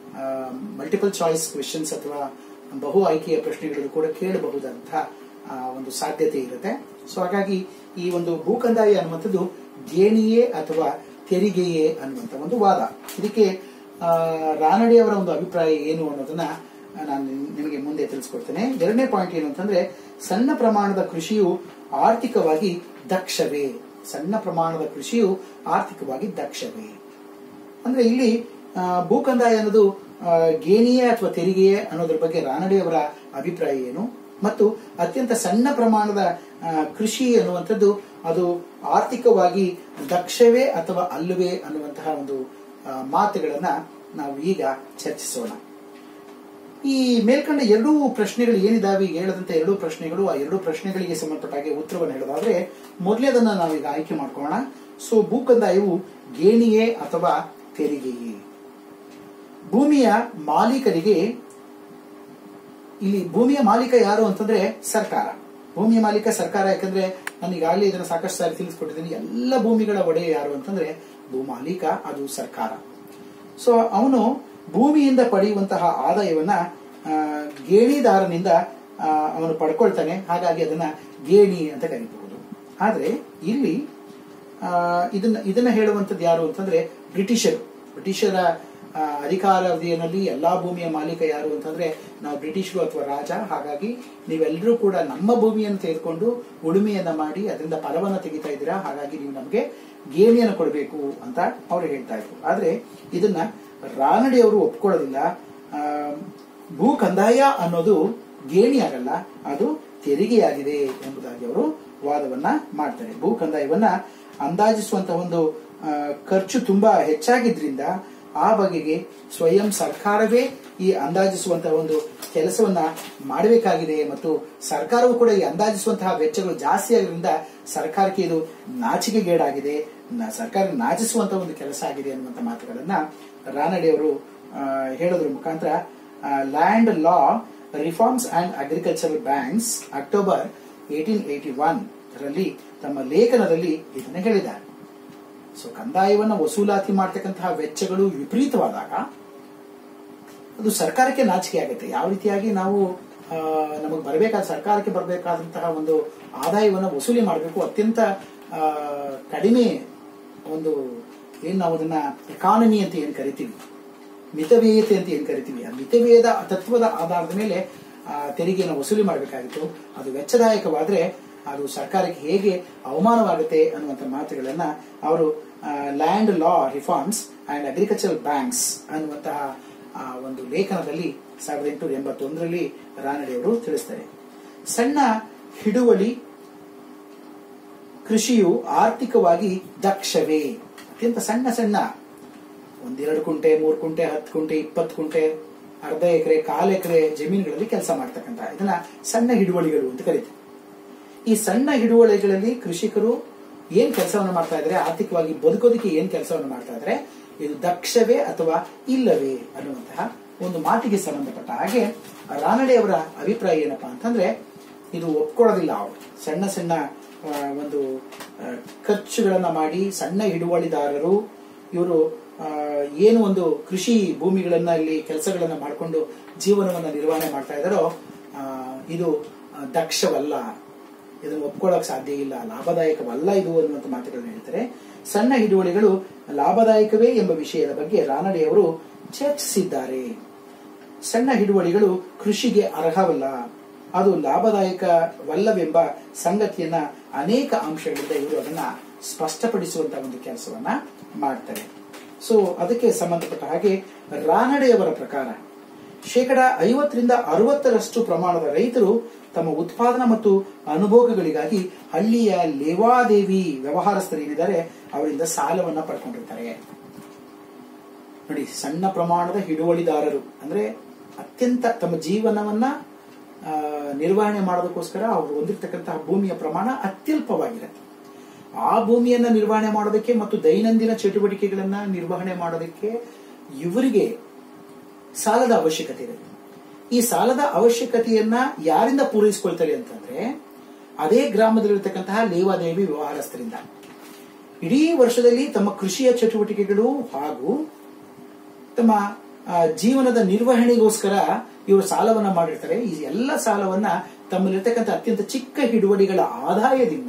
ಮಲ್ಟಿಪಲ್ ಚಾಯ್ಸ್ ಕ್ವೆಶನ್ಸ್ ಅಥವಾ ಬಹು ಆಯ್ಕೆಯ ಪ್ರಶ್ನೆಗಳು ಕೂಡ ಕೇಳಬಹುದಂತಹ ಆ, ಒಂದು ಸಾಧ್ಯತೆ ಇರುತ್ತೆ ಸೊ ಹಾಗಾಗಿ ಈ ಒಂದು ಭೂ ಕಂದಾಯ ಅನ್ನುವಂಥದ್ದು ಗೇಣಿಯೇ ಅಥವಾ ತೆರಿಗೆಯೇ ಅನ್ನುವಂಥ ಒಂದು ವಾದ ಇದಕ್ಕೆ ಆ, ರಾನಡೆಯವರ ಒಂದು ಅಭಿಪ್ರಾಯ ಏನು ಅನ್ನೋದನ್ನ ನಾನು ನಿಮಗೆ ಮುಂದೆ ತಿಳಿಸ್ಕೊಡ್ತೇನೆ ಎರಡನೇ ಪಾಯಿಂಟ್ ಏನು ಅಂತಂದ್ರೆ ಸಣ್ಣ ಪ್ರಮಾಣದ ಕೃಷಿಯು ಆರ್ಥಿಕವಾಗಿ ದಕ್ಷವೇ ಸಣ್ಣ ಪ್ರಮಾಣದ ಕೃಷಿಯು ಆರ್ಥಿಕವಾಗಿ ದಕ್ಷವೇ ಅಂದ್ರೆ ಇಲ್ಲಿ ಆ, ಭೂ ಕಂದಾಯ ಅನ್ನೋದು ಆ, ಗೇಣಿಯೇ ಅಥವಾ ತೆರಿಗೆಯೇ ಅನ್ನೋದ್ರ ಬಗ್ಗೆ ರಾನಡೆಯವರ ಅಭಿಪ್ರಾಯ ಏನು ಮತ್ತು ಅತ್ಯಂತ ಸಣ್ಣ ಪ್ರಮಾಣದ ಆ, ಕೃಷಿ ಅನ್ನುವಂಥದ್ದು ಅದು ಆರ್ಥಿಕವಾಗಿ ದಕ್ಷವೇ ಅಥವಾ ಅಲ್ಲವೇ ಅನ್ನುವಂತಹ ಒಂದು ಆ, ಮಾತುಗಳನ್ನ ನಾವು ಈಗ ಚರ್ಚಿಸೋಣ ಈ ಮೇಲ್ಕಂಡ ಎರಡೂ ಪ್ರಶ್ನೆಗಳು ಏನಿದಾವೆ ಈಗ ಹೇಳದಂತ ಎರಡೂ ಪ್ರಶ್ನೆಗಳು ಆ ಎರಡೂ ಪ್ರಶ್ನೆಗಳಿಗೆ ಸಂಬಂಧಪಟ್ಟ ಹಾಗೆ ಉತ್ತರವನ್ನು ಹೇಳೋದಾದ್ರೆ ಮೊದಲನೇದನ್ನ ನಾವೀಗ ಆಯ್ಕೆ ಮಾಡ್ಕೊಳ್ಳೋಣ ಸೊ ಭೂಕಂದಾಯವು ಗೇಣಿಯೇ ಅಥವಾ ತೆರಿಗೆಯೇ ಭೂಮಿಯ ಮಾಲೀಕರಿಗೆ ಇಲ್ಲಿ ಭೂಮಿಯ ಮಾಲೀಕ ಯಾರು ಅಂತಂದ್ರೆ ಸರ್ಕಾರ ಭೂಮಿಯ ಮಾಲೀಕ ಸರ್ಕಾರ ಯಾಕಂದ್ರೆ ನಾನು ಈಗಾಗಲೇ ಇದನ್ನ ಸಾಕಷ್ಟು ಸಾರಿ ತಿಳಿಸ್ಕೊಟ್ಟಿದ್ದೀನಿ ಎಲ್ಲ ಭೂಮಿಗಳ ಒಡೆಯ ಯಾರು ಅಂತಂದ್ರೆ ಭೂ ಮಾಲೀಕ ಅದು ಸರ್ಕಾರ ಸೊ ಅವನು ಭೂಮಿಯಿಂದ ಪಡೆಯುವಂತಹ ಆದಾಯವನ್ನ ಆ, ಗೇಣಿದಾರನಿಂದ ಆ, ಅವನು ಪಡ್ಕೊಳ್ತಾನೆ ಹಾಗಾಗಿ ಅದನ್ನ ಗೇಣಿ ಅಂತ ಕರೀಬಹುದು ಆದ್ರೆ ಇಲ್ಲಿ ಆ, ಇದನ್ನ ಇದನ್ನ ಹೇಳುವಂಥದ್ದು ಯಾರು ಅಂತಂದ್ರೆ ಬ್ರಿಟಿಷರು ಬ್ರಿಟಿಷರ ಆ, ಅಧಿಕಾರಾವಧಿಯಲ್ಲಿ ಎಲ್ಲಾ ಭೂಮಿಯ ಮಾಲೀಕ ಯಾರು ಅಂತಂದ್ರೆ ನಾವು ಬ್ರಿಟಿಷರು ಅಥವಾ ರಾಜ ಹಾಗಾಗಿ ನೀವೆಲ್ಲರೂ ಕೂಡ ನಮ್ಮ ಭೂಮಿಯನ್ನು ತೆಗೆದುಕೊಂಡು ಉಳುಮೆಯನ್ನ ಮಾಡಿ ಅದರಿಂದ ಫಲವನ್ನ ತೆಗಿತಾ ಇದ್ದೀರಾ ಹಾಗಾಗಿ ನೀವು ನಮಗೆ ಗೇಣಿಯನ್ನು ಕೊಡಬೇಕು ಅಂತ ಅವರು ಹೇಳ್ತಾ ಇದ್ರು ಆದ್ರೆ ಇದನ್ನ ರಾನಡಿ ಅವರು ಒಪ್ಕೊಳ್ಳೋದಿಲ್ಲ ಆ, ಭೂ ಕಂದಾಯ ಅನ್ನೋದು ಗೇಣಿ ಆಗಲ್ಲ ಅದು ತೆರಿಗೆಯಾಗಿದೆ ಎಂಬುದಾಗಿ ಅವರು ವಾದವನ್ನ ಮಾಡ್ತಾರೆ ಭೂ ಕಂದಾಯವನ್ನ ಅಂದಾಜಿಸುವಂತಹ ಒಂದು ಆ, ಖರ್ಚು ತುಂಬಾ ಹೆಚ್ಚಾಗಿದ್ರಿಂದ ಆ ಬಗೆಗೆ ಸ್ವಯಂ ಸರ್ಕಾರವೇ ಈ ಅಂದಾಜಿಸುವಂತಹ ಒಂದು ಕೆಲಸವನ್ನ ಮಾಡಬೇಕಾಗಿದೆ ಮತ್ತು ಸರ್ಕಾರವು ಕೂಡ ಈ ಅಂದಾಜಿಸುವಂತಹ ವೆಚ್ಚಗಳು ಜಾಸ್ತಿ ಆಗಿರೋದ್ರಿಂದ ಸರ್ಕಾರಕ್ಕೆ ಇದು ನಾಚಿಕೆಗೇಡಾಗಿದೆ ನ- ಸರ್ಕಾರ ನಾಚಿಸುವಂತ ಒಂದು ಕೆಲಸ ಆಗಿದೆ ಅನ್ನುವಂತ ಮಾತುಗಳನ್ನ ರಾನಡೆಯವರು ಆ, ಹೇಳೋದ್ರ ಮುಖಾಂತರ land law reforms and agricultural banks October eighteen eighty one ರಲ್ಲಿ ತಮ್ಮ ಲೇಖನದಲ್ಲಿ ಇದನ್ನು ಹೇಳಿದ್ದಾರೆ ಸೊ ಕಂದಾಯವನ್ನು ವಸೂಲಾತಿ ಮಾಡ್ತಕ್ಕಂತಹ ವೆಚ್ಚಗಳು ವಿಪರೀತವಾದಾಗ ಅದು ಸರ್ಕಾರಕ್ಕೆ ನಾಚಿಕೆ ಆಗುತ್ತೆ ಯಾವ ರೀತಿಯಾಗಿ ನಾವು ನಮಗೆ ಬರಬೇಕಾದ ಸರ್ಕಾರಕ್ಕೆ ಬರಬೇಕಾದಂತಹ ಒಂದು ಆದಾಯವನ್ನು ವಸೂಲಿ ಮಾಡಬೇಕು ಅತ್ಯಂತ ಆ, ಕಡಿಮೆ ಒಂದು ಏನ್ ನಾವು ಅದನ್ನ ಎಕಾನಮಿ ಅಂತ ಏನ್ ಕರಿತೀವಿ ಮಿತವ್ಯಯತೆ ಅಂತ ಏನ್ ಕರಿತೀವಿ ಆ ಮಿತವ್ಯಯದ ತತ್ವದ ಆಧಾರದ ಮೇಲೆ ಆ, ತೆರಿಗೆಯನ್ನು ವಸೂಲಿ ಮಾಡಬೇಕಾಗಿತ್ತು ಅದು ವೆಚ್ಚದಾಯಕವಾದ್ರೆ ಅದು ಸರ್ಕಾರಕ್ಕೆ ಹೇಗೆ ಅವಮಾನವಾಗುತ್ತೆ ಅನ್ನುವಂಥ ಮಾತುಗಳನ್ನ ಅವರು land law reforms and agricultural banks ಅನ್ನುವಂತಹ ಆ, ಒಂದು ಲೇಖನದಲ್ಲಿ ಸಾವಿರದ ಎಂಟುನೂರ ಎಂಬತ್ತೊಂದರಲ್ಲಿ ರಾನಡೆಯವರು ತಿಳಿಸ್ತಾರೆ ಸಣ್ಣ ಹಿಡುವಳಿ ಕೃಷಿಯು ಆರ್ಥಿಕವಾಗಿ ದಕ್ಷವೇ ಅತ್ಯಂತ ಸಣ್ಣ ಸಣ್ಣ ಒಂದೆರಡು ಕುಂಟೆ ಮೂರು ಕುಂಟೆ ಹತ್ತು ಕುಂಟೆ ಇಪ್ಪತ್ತು ಕುಂಟೆ ಅರ್ಧ ಎಕರೆ ಕಾಲು ಎಕರೆ ಜಮೀನುಗಳಲ್ಲಿ ಕೆಲಸ ಮಾಡ್ತಕ್ಕಂಥ ಇದನ್ನ ಸಣ್ಣ ಹಿಡುವಳಿಗಳು ಅಂತ ಕರೀತೀವಿ ಈ ಸಣ್ಣ ಹಿಡುವಳಿಗಳಲ್ಲಿ ಕೃಷಿಕರು ಏನ್ ಕೆಲಸವನ್ನು ಮಾಡ್ತಾ ಇದ್ದಾರೆ ಆರ್ಥಿಕವಾಗಿ ಬದುಕೋದಕ್ಕೆ ಏನ್ ಕೆಲಸವನ್ನು ಮಾಡ್ತಾ ಇದ್ದಾರೆ ಇದು ದಕ್ಷವೇ ಅಥವಾ ಇಲ್ಲವೇ ಅನ್ನುವಂತಹ ಒಂದು ಮಾತಿಗೆ ಸಂಬಂಧಪಟ್ಟ ಹಾಗೆ ರಾನಡೆಯವರ ಅಭಿಪ್ರಾಯ ಏನಪ್ಪಾ ಅಂತಂದ್ರೆ ಇದು ಒಪ್ಕೊಳ್ಳೋದಿಲ್ಲ ಅವರು ಸಣ್ಣ ಸಣ್ಣ ಆ, ಒಂದು ಆ, ಖರ್ಚುಗಳನ್ನ ಮಾಡಿ ಸಣ್ಣ ಹಿಡುವಳಿದಾರರು ಇವರು ಏನು ಒಂದು ಕೃಷಿ ಭೂಮಿಗಳನ್ನ ಇಲ್ಲಿ ಕೆಲಸಗಳನ್ನ ಮಾಡಿಕೊಂಡು ಜೀವನವನ್ನ ನಿರ್ವಹಣೆ ಮಾಡ್ತಾ ಇದ್ದಾರೋ ಆ, ಇದು ಆ, ದಕ್ಷವಲ್ಲ ಇದನ್ನು ಒಪ್ಕೊಳ್ಳೋಕೆ ಸಾಧ್ಯ ಇಲ್ಲ ಲಾಭದಾಯಕವಲ್ಲ ಇದು ಅನ್ನುವಂಥ ಮಾತುಗಳನ್ನು ಹೇಳ್ತಾರೆ ಸಣ್ಣ ಹಿಡುವಳಿಗಳು ಲಾಭದಾಯಕವೇ ಎಂಬ ವಿಷಯದ ಬಗ್ಗೆ ರಾನಡೆಯವರು ಚರ್ಚಿಸಿದ್ದಾರೆ ಸಣ್ಣ ಹಿಡುವಳಿಗಳು ಕೃಷಿಗೆ ಅರ್ಹವಲ್ಲ ಅದು ಲಾಭದಾಯಕವಲ್ಲವೆಂಬ ಸಂಗತಿಯನ್ನ ಅನೇಕ ಅಂಶಗಳಿಂದ ಇವರು ಅದನ್ನ ಸ್ಪಷ್ಟಪಡಿಸುವಂತ ಒಂದು ಕೆಲಸವನ್ನ ಮಾಡ್ತಾರೆ ಸೊ ಅದಕ್ಕೆ ಸಂಬಂಧಪಟ್ಟ ಹಾಗೆ ರಾನಡೆಯವರ ಪ್ರಕಾರ ಶೇಕಡ ಐವತ್ತರಿಂದ ಅರವತ್ತರಷ್ಟು ಪ್ರಮಾಣದ ರೈತರು ತಮ್ಮ ಉತ್ಪಾದನಾ ಮತ್ತು ಅನುಭೋಗಗಳಿಗಾಗಿ ಹಳ್ಳಿಯ ಲೇವಾದೇವಿ ವ್ಯವಹಾರಸ್ಥರೇನಿದ್ದಾರೆ ಅವರಿಂದ ಸಾಲವನ್ನ ಪಡ್ಕೊಂಡಿರ್ತಾರೆ ನೋಡಿ ಸಣ್ಣ ಪ್ರಮಾಣದ ಹಿಡುವಳಿದಾರರು ಅಂದ್ರೆ ಅತ್ಯಂತ ತಮ್ಮ ಜೀವನವನ್ನ ಆ, ನಿರ್ವಹಣೆ ಮಾಡೋದಕ್ಕೋಸ್ಕರ ಅವರು ಹೊಂದಿರತಕ್ಕಂತಹ ಭೂಮಿಯ ಪ್ರಮಾಣ ಅತ್ಯಲ್ಪವಾಗಿರುತ್ತೆ ಆ ಭೂಮಿಯನ್ನ ನಿರ್ವಹಣೆ ಮಾಡೋದಕ್ಕೆ ಮತ್ತು ದೈನಂದಿನ ಚಟುವಟಿಕೆಗಳನ್ನ ನಿರ್ವಹಣೆ ಮಾಡೋದಕ್ಕೆ ಇವರಿಗೆ ಸಾಲದ ಅವಶ್ಯಕತೆ ಇರುತ್ತೆ ಈ ಸಾಲದ ಅವಶ್ಯಕತೆಯನ್ನ ಯಾರಿಂದ ಪೂರೈಸಿಕೊಳ್ತಾರೆ ಅಂತಂದ್ರೆ ಅದೇ ಗ್ರಾಮದಲ್ಲಿರ್ತಕ್ಕಂತಹ ಲೇವಾದೇವಿ ವ್ಯವಹಾರಸ್ಥರಿಂದ ಇಡೀ ವರ್ಷದಲ್ಲಿ ತಮ್ಮ ಕೃಷಿಯ ಚಟುವಟಿಕೆಗಳು ಹಾಗೂ ತಮ್ಮ ಆ, ಜೀವನದ ನಿರ್ವಹಣೆಗೋಸ್ಕರ ಇವರು ಸಾಲವನ್ನ ಮಾಡಿರ್ತಾರೆ ಈ ಎಲ್ಲ ಸಾಲವನ್ನ ತಮ್ಮಲ್ಲಿರ್ತಕ್ಕಂಥ ಅತ್ಯಂತ ಚಿಕ್ಕ ಹಿಡುವಳಿಗಳ ಆದಾಯದಿಂದ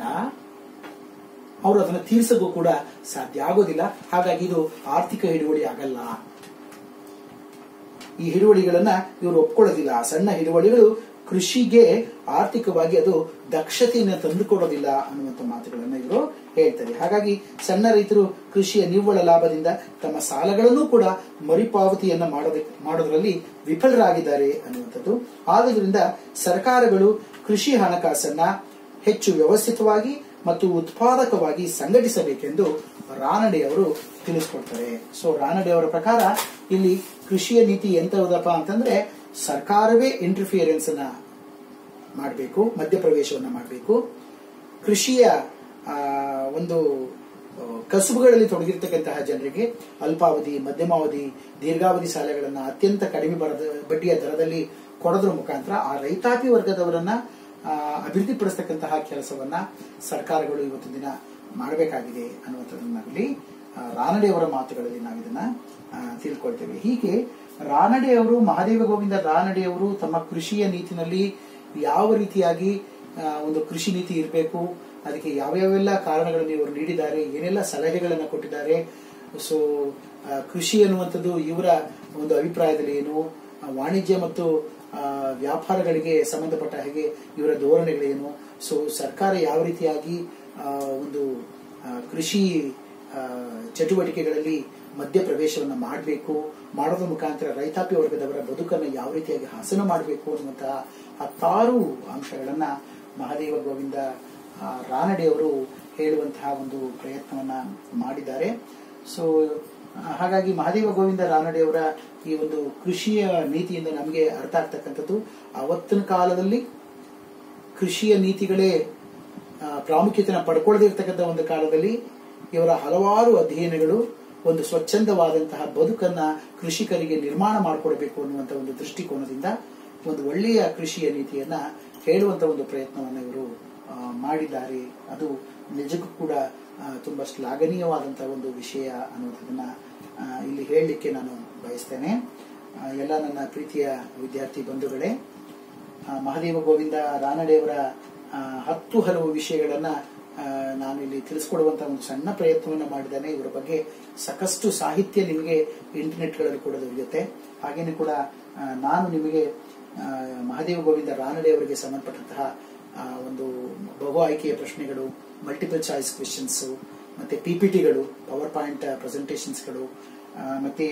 ಅವರು ಅದನ್ನು ತೀರಿಸಕ್ಕೂ ಕೂಡ ಸಾಧ್ಯ ಆಗೋದಿಲ್ಲ ಹಾಗಾಗಿ ಇದು ಆರ್ಥಿಕ ಹಿಡುವಳಿ ಆಗಲ್ಲ ಈ ಹಿಡುವಳಿಗಳನ್ನ ಇವರು ಒಪ್ಕೊಳ್ಳೋದಿಲ್ಲ ಸಣ್ಣ ಹಿಡುವಳಿಗಳು ಕೃಷಿಗೆ ಆರ್ಥಿಕವಾಗಿ ಅದು ದಕ್ಷತೆಯನ್ನು ತಂದುಕೊಡೋದಿಲ್ಲ ಅನ್ನುವಂಥ ಮಾತುಗಳನ್ನ ಇವರು ಹೇಳ್ತಾರೆ ಹಾಗಾಗಿ ಸಣ್ಣ ರೈತರು ಕೃಷಿಯ ನಿವ್ವಳ ಲಾಭದಿಂದ ತಮ್ಮ ಸಾಲಗಳನ್ನು ಕೂಡ ಮರುಪಾವತಿಯನ್ನ ಮಾಡೋದಕ್ಕೆ ಮಾಡೋದ್ರಲ್ಲಿ ವಿಫಲರಾಗಿದ್ದಾರೆ ಅನ್ನುವಂಥದ್ದು ಆದುದರಿಂದ ಸರ್ಕಾರಗಳು ಕೃಷಿ ಹಣಕಾಸನ್ನ ಹೆಚ್ಚು ವ್ಯವಸ್ಥಿತವಾಗಿ ಮತ್ತು ಉತ್ಪಾದಕವಾಗಿ ಸಂಘಟಿಸಬೇಕೆಂದು ರಾನಡೆಯವರು ತಿಳಿಸ್ಕೊಡ್ತಾರೆ ಸೊ ರಾನಡೆಯವರ ಪ್ರಕಾರ ಇಲ್ಲಿ ಕೃಷಿಯ ನೀತಿ ಎಂತದಪ್ಪ ಅಂತಂದ್ರೆ ಸರ್ಕಾರವೇ ಇಂಟರ್ಫಿಯರೆನ್ಸ್ ಅನ್ನ ಮಾಡಬೇಕು ಮಧ್ಯಪ್ರವೇಶವನ್ನ ಮಾಡಬೇಕು ಕೃಷಿಯ ಆ, ಒಂದು ಆ, ಕಸುಬುಗಳಲ್ಲಿ ತೊಡಗಿರ್ತಕ್ಕಂತಹ ಜನರಿಗೆ ಅಲ್ಪಾವಧಿ ಮಧ್ಯಮಾವಧಿ ದೀರ್ಘಾವಧಿ ಸಾಲಗಳನ್ನ ಅತ್ಯಂತ ಕಡಿಮೆ ಬರದ ಬಡ್ಡಿಯ ದರದಲ್ಲಿ ಕೊಡೋದ್ರ ಮುಖಾಂತರ ಆ ರೈತಾಪಿ ವರ್ಗದವರನ್ನ ಆ, ಅಭಿವೃದ್ಧಿಪಡಿಸ್ತಕ್ಕಂತಹ ಕೆಲಸವನ್ನ ಸರ್ಕಾರಗಳು ಇವತ್ತಿನ ದಿನ ಮಾಡಬೇಕಾಗಿದೆ ಅನ್ನುವಂಥದ್ದನ್ನ ಇಲ್ಲಿ ಆ, ರಾನಡೆಯವರ ಮಾತುಗಳಲ್ಲಿ ನಾವು ಇದನ್ನ ಆ, ತಿಳ್ಕೊಳ್ತೇವೆ ಹೀಗೆ ರಾನಡೆಯವರು ಮಹಾದೇವ ಗೋವಿಂದ ರಾನಡೆಯವರು ತಮ್ಮ ಕೃಷಿಯ ನೀತಿನಲ್ಲಿ ಯಾವ ರೀತಿಯಾಗಿ ಆ, ಒಂದು ಕೃಷಿ ನೀತಿ ಇರಬೇಕು ಅದಕ್ಕೆ ಯಾವ್ಯಾವೆಲ್ಲ ಕಾರಣಗಳನ್ನು ಇವರು ನೀಡಿದ್ದಾರೆ ಏನೆಲ್ಲ ಸಲಹೆಗಳನ್ನು ಕೊಟ್ಟಿದ್ದಾರೆ ಸೊ ಕೃಷಿ ಅನ್ನುವಂಥದ್ದು ಇವರ ಒಂದು ಅಭಿಪ್ರಾಯದಲ್ಲಿ ಏನು ಆ, ವಾಣಿಜ್ಯ ಮತ್ತು ಆ, ವ್ಯಾಪಾರಗಳಿಗೆ ಸಂಬಂಧಪಟ್ಟ ಹಾಗೆ ಇವರ ಧೋರಣೆಗಳೇನು ಸೊ ಸರ್ಕಾರ ಯಾವ ರೀತಿಯಾಗಿ ಆ, ಒಂದು ಆ, ಕೃಷಿ ಆ, ಚಟುವಟಿಕೆಗಳಲ್ಲಿ ಮಧ್ಯಪ್ರವೇಶವನ್ನು ಮಾಡಬೇಕು ಮಾಡೋದ್ರ ಮುಖಾಂತರ ರೈತಾಪಿ ವರ್ಗದವರ ಬದುಕನ್ನು ಯಾವ ರೀತಿಯಾಗಿ ಹಾಸನ ಮಾಡಬೇಕು ಅನ್ನುವಂತಹ ಹತ್ತಾರು ಅಂಶಗಳನ್ನ ಮಹಾದೇವ ಗೋವಿಂದ ಆ, ರಾನಡೆಯವರು ಹೇಳುವಂತಹ ಒಂದು ಪ್ರಯತ್ನವನ್ನ ಮಾಡಿದ್ದಾರೆ ಸೊ ಆ, ಹಾಗಾಗಿ ಮಹಾದೇವ ಗೋವಿಂದ ರಾನಡೆಯವರ ಈ ಒಂದು ಕೃಷಿಯ ನೀತಿಯಿಂದ ನಮಗೆ ಅರ್ಥ ಆಗ್ತಕ್ಕಂಥದ್ದು ಅವತ್ತಿನ ಕಾಲದಲ್ಲಿ ಕೃಷಿಯ ನೀತಿಗಳೇ ಆ, ಪ್ರಾಮುಖ್ಯತೆನ ಪಡ್ಕೊಳ್ಳದೇ ಇರ್ತಕ್ಕಂಥ ಒಂದು ಕಾಲದಲ್ಲಿ ಇವರ ಹಲವಾರು ಅಧ್ಯಯನಗಳು ಒಂದು ಸ್ವಚ್ಛಂದವಾದಂತಹ ಬದುಕನ್ನ ಕೃಷಿಕರಿಗೆ ನಿರ್ಮಾಣ ಮಾಡಿಕೊಡಬೇಕು ಅನ್ನುವಂತ ಒಂದು ದೃಷ್ಟಿಕೋನದಿಂದ ಒಂದು ಒಳ್ಳೆಯ ಕೃಷಿಯ ನೀತಿಯನ್ನ ಹೇಳುವಂತ ಒಂದು ಪ್ರಯತ್ನವನ್ನು ಇವರು ಆ, ಮಾಡಿದ್ದಾರೆ ಅದು ನಿಜಕ್ಕೂ ಕೂಡ ಆ, ತುಂಬಾ ಶ್ಲಾಘನೀಯವಾದಂತಹ ಒಂದು ವಿಷಯ ಅನ್ನೋದನ್ನ ಆ, ಇಲ್ಲಿ ಹೇಳಲಿಕ್ಕೆ ನಾನು ಬಯಸ್ತೇನೆ ಆ, ಎಲ್ಲ ನನ್ನ ಪ್ರೀತಿಯ ವಿದ್ಯಾರ್ಥಿ ಬಂಧುಗಳೇ ಆ, ಮಹಾದೇವ ಗೋವಿಂದ ರಾನಡೆಯವರ ಆ, ಹತ್ತು ಹಲವು ವಿಷಯಗಳನ್ನ ಆ, ನಾನು ಇಲ್ಲಿ ತಿಳಿಸ್ಕೊಡುವಂತ ಒಂದು ಸಣ್ಣ ಪ್ರಯತ್ನವನ್ನ ಮಾಡಿದ್ದೇನೆ ಇವರ ಬಗ್ಗೆ ಸಾಕಷ್ಟು ಸಾಹಿತ್ಯ ನಿಮಗೆ ಇಂಟರ್ನೆಟ್ಗಳಲ್ಲಿ ಕೂಡ ದೊರೆಯುತ್ತೆ ಹಾಗೇನೆ ಕೂಡ ಆ, ನಾನು ನಿಮಗೆ ಆ, ಮಹಾದೇವ ಗೋವಿಂದ ರಾನಡೆಯವರಿಗೆ ಸಂಬಂಧಪಟ್ಟಂತಹ ಆ, ಒಂದು ಬಹು ಆಯ್ಕೆಯ ಪ್ರಶ್ನೆಗಳು ಮಲ್ಟಿಪಲ್ ಚಾಯ್ಸ್ ಕ್ವೆಶನ್ಸ್ ಮತ್ತೆ ಪಿಪಿಟಿಗಳು ಪವರ್ ಪಾಯಿಂಟ್ ಪ್ರೆಸೆಂಟೇಷನ್ಸ್ಗಳು ಮತ್ತೆ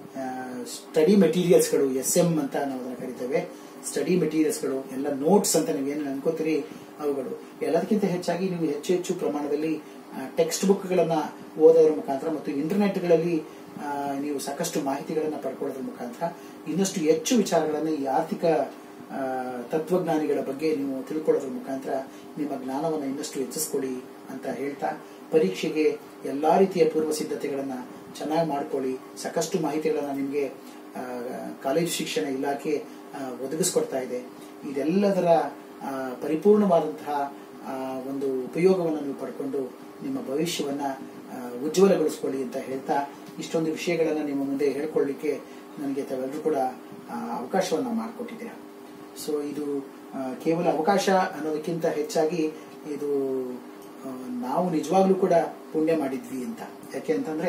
ಸ್ಟಡಿ ಮೆಟೀರಿಯಲ್ಸ್ಗಳು ಎಸ್ ಎಂ ಅಂತ ನಾವು ಅದನ್ನ ಕರಿತೇವೆ ಸ್ಟಡಿ ಮೆಟೀರಿಯಲ್ಸ್ಗಳು ಎಲ್ಲ ನೋಟ್ಸ್ ಅಂತ ನೀವೇನು ಅನ್ಕೋತೀರಿ ಅವುಗಳು ಎಲ್ಲದಕ್ಕಿಂತ ಹೆಚ್ಚಾಗಿ ನೀವು ಹೆಚ್ಚು ಹೆಚ್ಚು ಪ್ರಮಾಣದಲ್ಲಿ ಟೆಕ್ಸ್ಟ್ ಬುಕ್ಗಳನ್ನ ಓದೋದ್ರ ಮುಖಾಂತರ ಮತ್ತು ಇಂಟರ್ನೆಟ್ಗಳಲ್ಲಿ ಆ, ನೀವು ಸಾಕಷ್ಟು ಮಾಹಿತಿಗಳನ್ನ ಪಡ್ಕೊಳ್ಳೋದ್ರ ಮುಖಾಂತರ ಇನ್ನಷ್ಟು ಹೆಚ್ಚು ವಿಚಾರಗಳನ್ನ ಈ ಆರ್ಥಿಕ ಆ, ತತ್ವಜ್ಞಾನಿಗಳ ಬಗ್ಗೆ ನೀವು ತಿಳ್ಕೊಳ್ಳೋದ್ರ ಮುಖಾಂತರ ನಿಮ್ಮ ಜ್ಞಾನವನ್ನು ಇನ್ನಷ್ಟು ಹೆಚ್ಚಿಸ್ಕೊಳ್ಳಿ ಅಂತ ಹೇಳ್ತಾ ಪರೀಕ್ಷೆಗೆ ಎಲ್ಲಾ ರೀತಿಯ ಪೂರ್ವ ಸಿದ್ಧತೆಗಳನ್ನ ಚೆನ್ನಾಗಿ ಮಾಡ್ಕೊಳ್ಳಿ ಸಾಕಷ್ಟು ಮಾಹಿತಿಗಳನ್ನ ನಿಮಗೆ ಕಾಲೇಜು ಶಿಕ್ಷಣ ಇಲಾಖೆ ಆ, ಒದಗಿಸ್ಕೊಡ್ತಾ ಇದೆ ಇದೆಲ್ಲದರ ಆ, ಪರಿಪೂರ್ಣವಾದಂತಹ ಆ, ಒಂದು ಉಪಯೋಗವನ್ನು ನೀವು ಪಡ್ಕೊಂಡು ನಿಮ್ಮ ಭವಿಷ್ಯವನ್ನ ಆ, ಉಜ್ವಲಗೊಳಿಸ್ಕೊಳ್ಳಿ ಅಂತ ಹೇಳ್ತಾ ಇಷ್ಟೊಂದು ವಿಷಯಗಳನ್ನ ನಿಮ್ಮ ಮುಂದೆ ಹೇಳ್ಕೊಳ್ಳಿಕ್ಕೆ ನನಗೆ ತಾವೆಲ್ಲರೂ ಕೂಡ ಆ, ಅವಕಾಶವನ್ನ ಮಾಡಿಕೊಟ್ಟಿದ್ದೀರಾ ಸೊ ಇದು ಆ, ಕೇವಲ ಅವಕಾಶ ಅನ್ನೋದಕ್ಕಿಂತ ಹೆಚ್ಚಾಗಿ ಇದು ಆ, ನಾವು ನಿಜವಾಗ್ಲೂ ಕೂಡ ಪುಣ್ಯ ಮಾಡಿದ್ವಿ ಅಂತ ಯಾಕೆ ಅಂತಂದ್ರೆ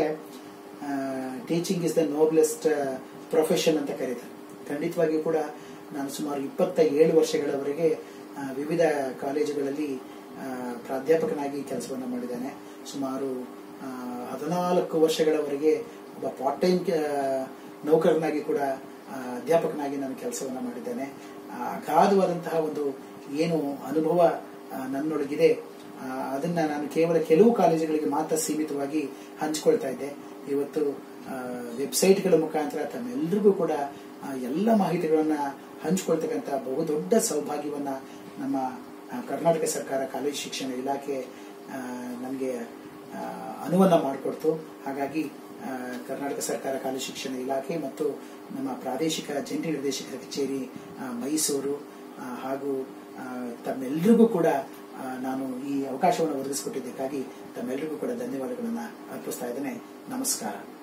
teaching is the noblest profession ಅಂತ ಕರೀತಾರೆ ಖಂಡಿತವಾಗಿಯೂ ಕೂಡ ನಾನು ಸುಮಾರು ಇಪ್ಪತ್ತ ಏಳು ವರ್ಷಗಳವರೆಗೆ ಆ, ವಿವಿಧ ಕಾಲೇಜುಗಳಲ್ಲಿ ಆ, ಪ್ರಾಧ್ಯಾಪಕನಾಗಿ ಕೆಲಸವನ್ನು ಮಾಡಿದ್ದೇನೆ ಸುಮಾರು ಆ, ಹದಿನಾಲ್ಕು ವರ್ಷಗಳವರೆಗೆ ಒಬ್ಬ ಪಾರ್ಟ್ ಟೈಮ್ ನೌಕರನಾಗಿ ಕೂಡ ಆ, ಅಧ್ಯಾಪಕನಾಗಿ ನಾನು ಕೆಲಸವನ್ನು ಮಾಡಿದ್ದೇನೆ ಆ, ಅಗಾಧವಾದಂತಹ ಒಂದು ಏನು ಅನುಭವ ಆ, ನನ್ನೊಳಗಿದೆ ಆ, ಅದನ್ನ ನಾನು ಕೇವಲ ಕೆಲವು ಕಾಲೇಜುಗಳಿಗೆ ಮಾತ್ರ ಸೀಮಿತವಾಗಿ ಹಂಚಿಕೊಳ್ತಾ ಇದ್ದೆ ಇವತ್ತು ಆ, ವೆಬ್ಸೈಟ್ಗಳ ಮುಖಾಂತರ ತಮ್ಮೆಲ್ಲರಿಗೂ ಕೂಡ ಆ, ಎಲ್ಲ ಮಾಹಿತಿಗಳನ್ನ ಹಂಚಿಕೊಳ್ತಕ್ಕಂಥ ಬಹುದೊಡ್ಡ ಸೌಭಾಗ್ಯವನ್ನ ನಮ್ಮ ಆ, ಕರ್ನಾಟಕ ಸರ್ಕಾರ ಕಾಲೇಜು ಶಿಕ್ಷಣ ಇಲಾಖೆ ನನಗೆ ಅನುವನ್ನ ಮಾಡಿಕೊಡ್ತು ಹಾಗಾಗಿ ಆ, ಕರ್ನಾಟಕ ಸರ್ಕಾರ ಕಾಲೇಜು ಶಿಕ್ಷಣ ಇಲಾಖೆ ಮತ್ತು ನಮ್ಮ ಪ್ರಾದೇಶಿಕ ಜಂಟಿ ನಿರ್ದೇಶಕರ ಕಚೇರಿ ಆ, ಮೈಸೂರು ಆ, ಹಾಗೂ ಆ, ತಮ್ಮೆಲ್ಲರಿಗೂ ಕೂಡ ಆ, ನಾನು ಈ ಅವಕಾಶವನ್ನು ಒದಗಿಸಿಕೊಟ್ಟಿದ್ದಕ್ಕಾಗಿ ತಮ್ಮೆಲ್ಲರಿಗೂ ಕೂಡ ಧನ್ಯವಾದಗಳನ್ನು ಅರ್ಪಿಸ್ತಾ ಇದ್ದೇನೆ ನಮಸ್ಕಾರ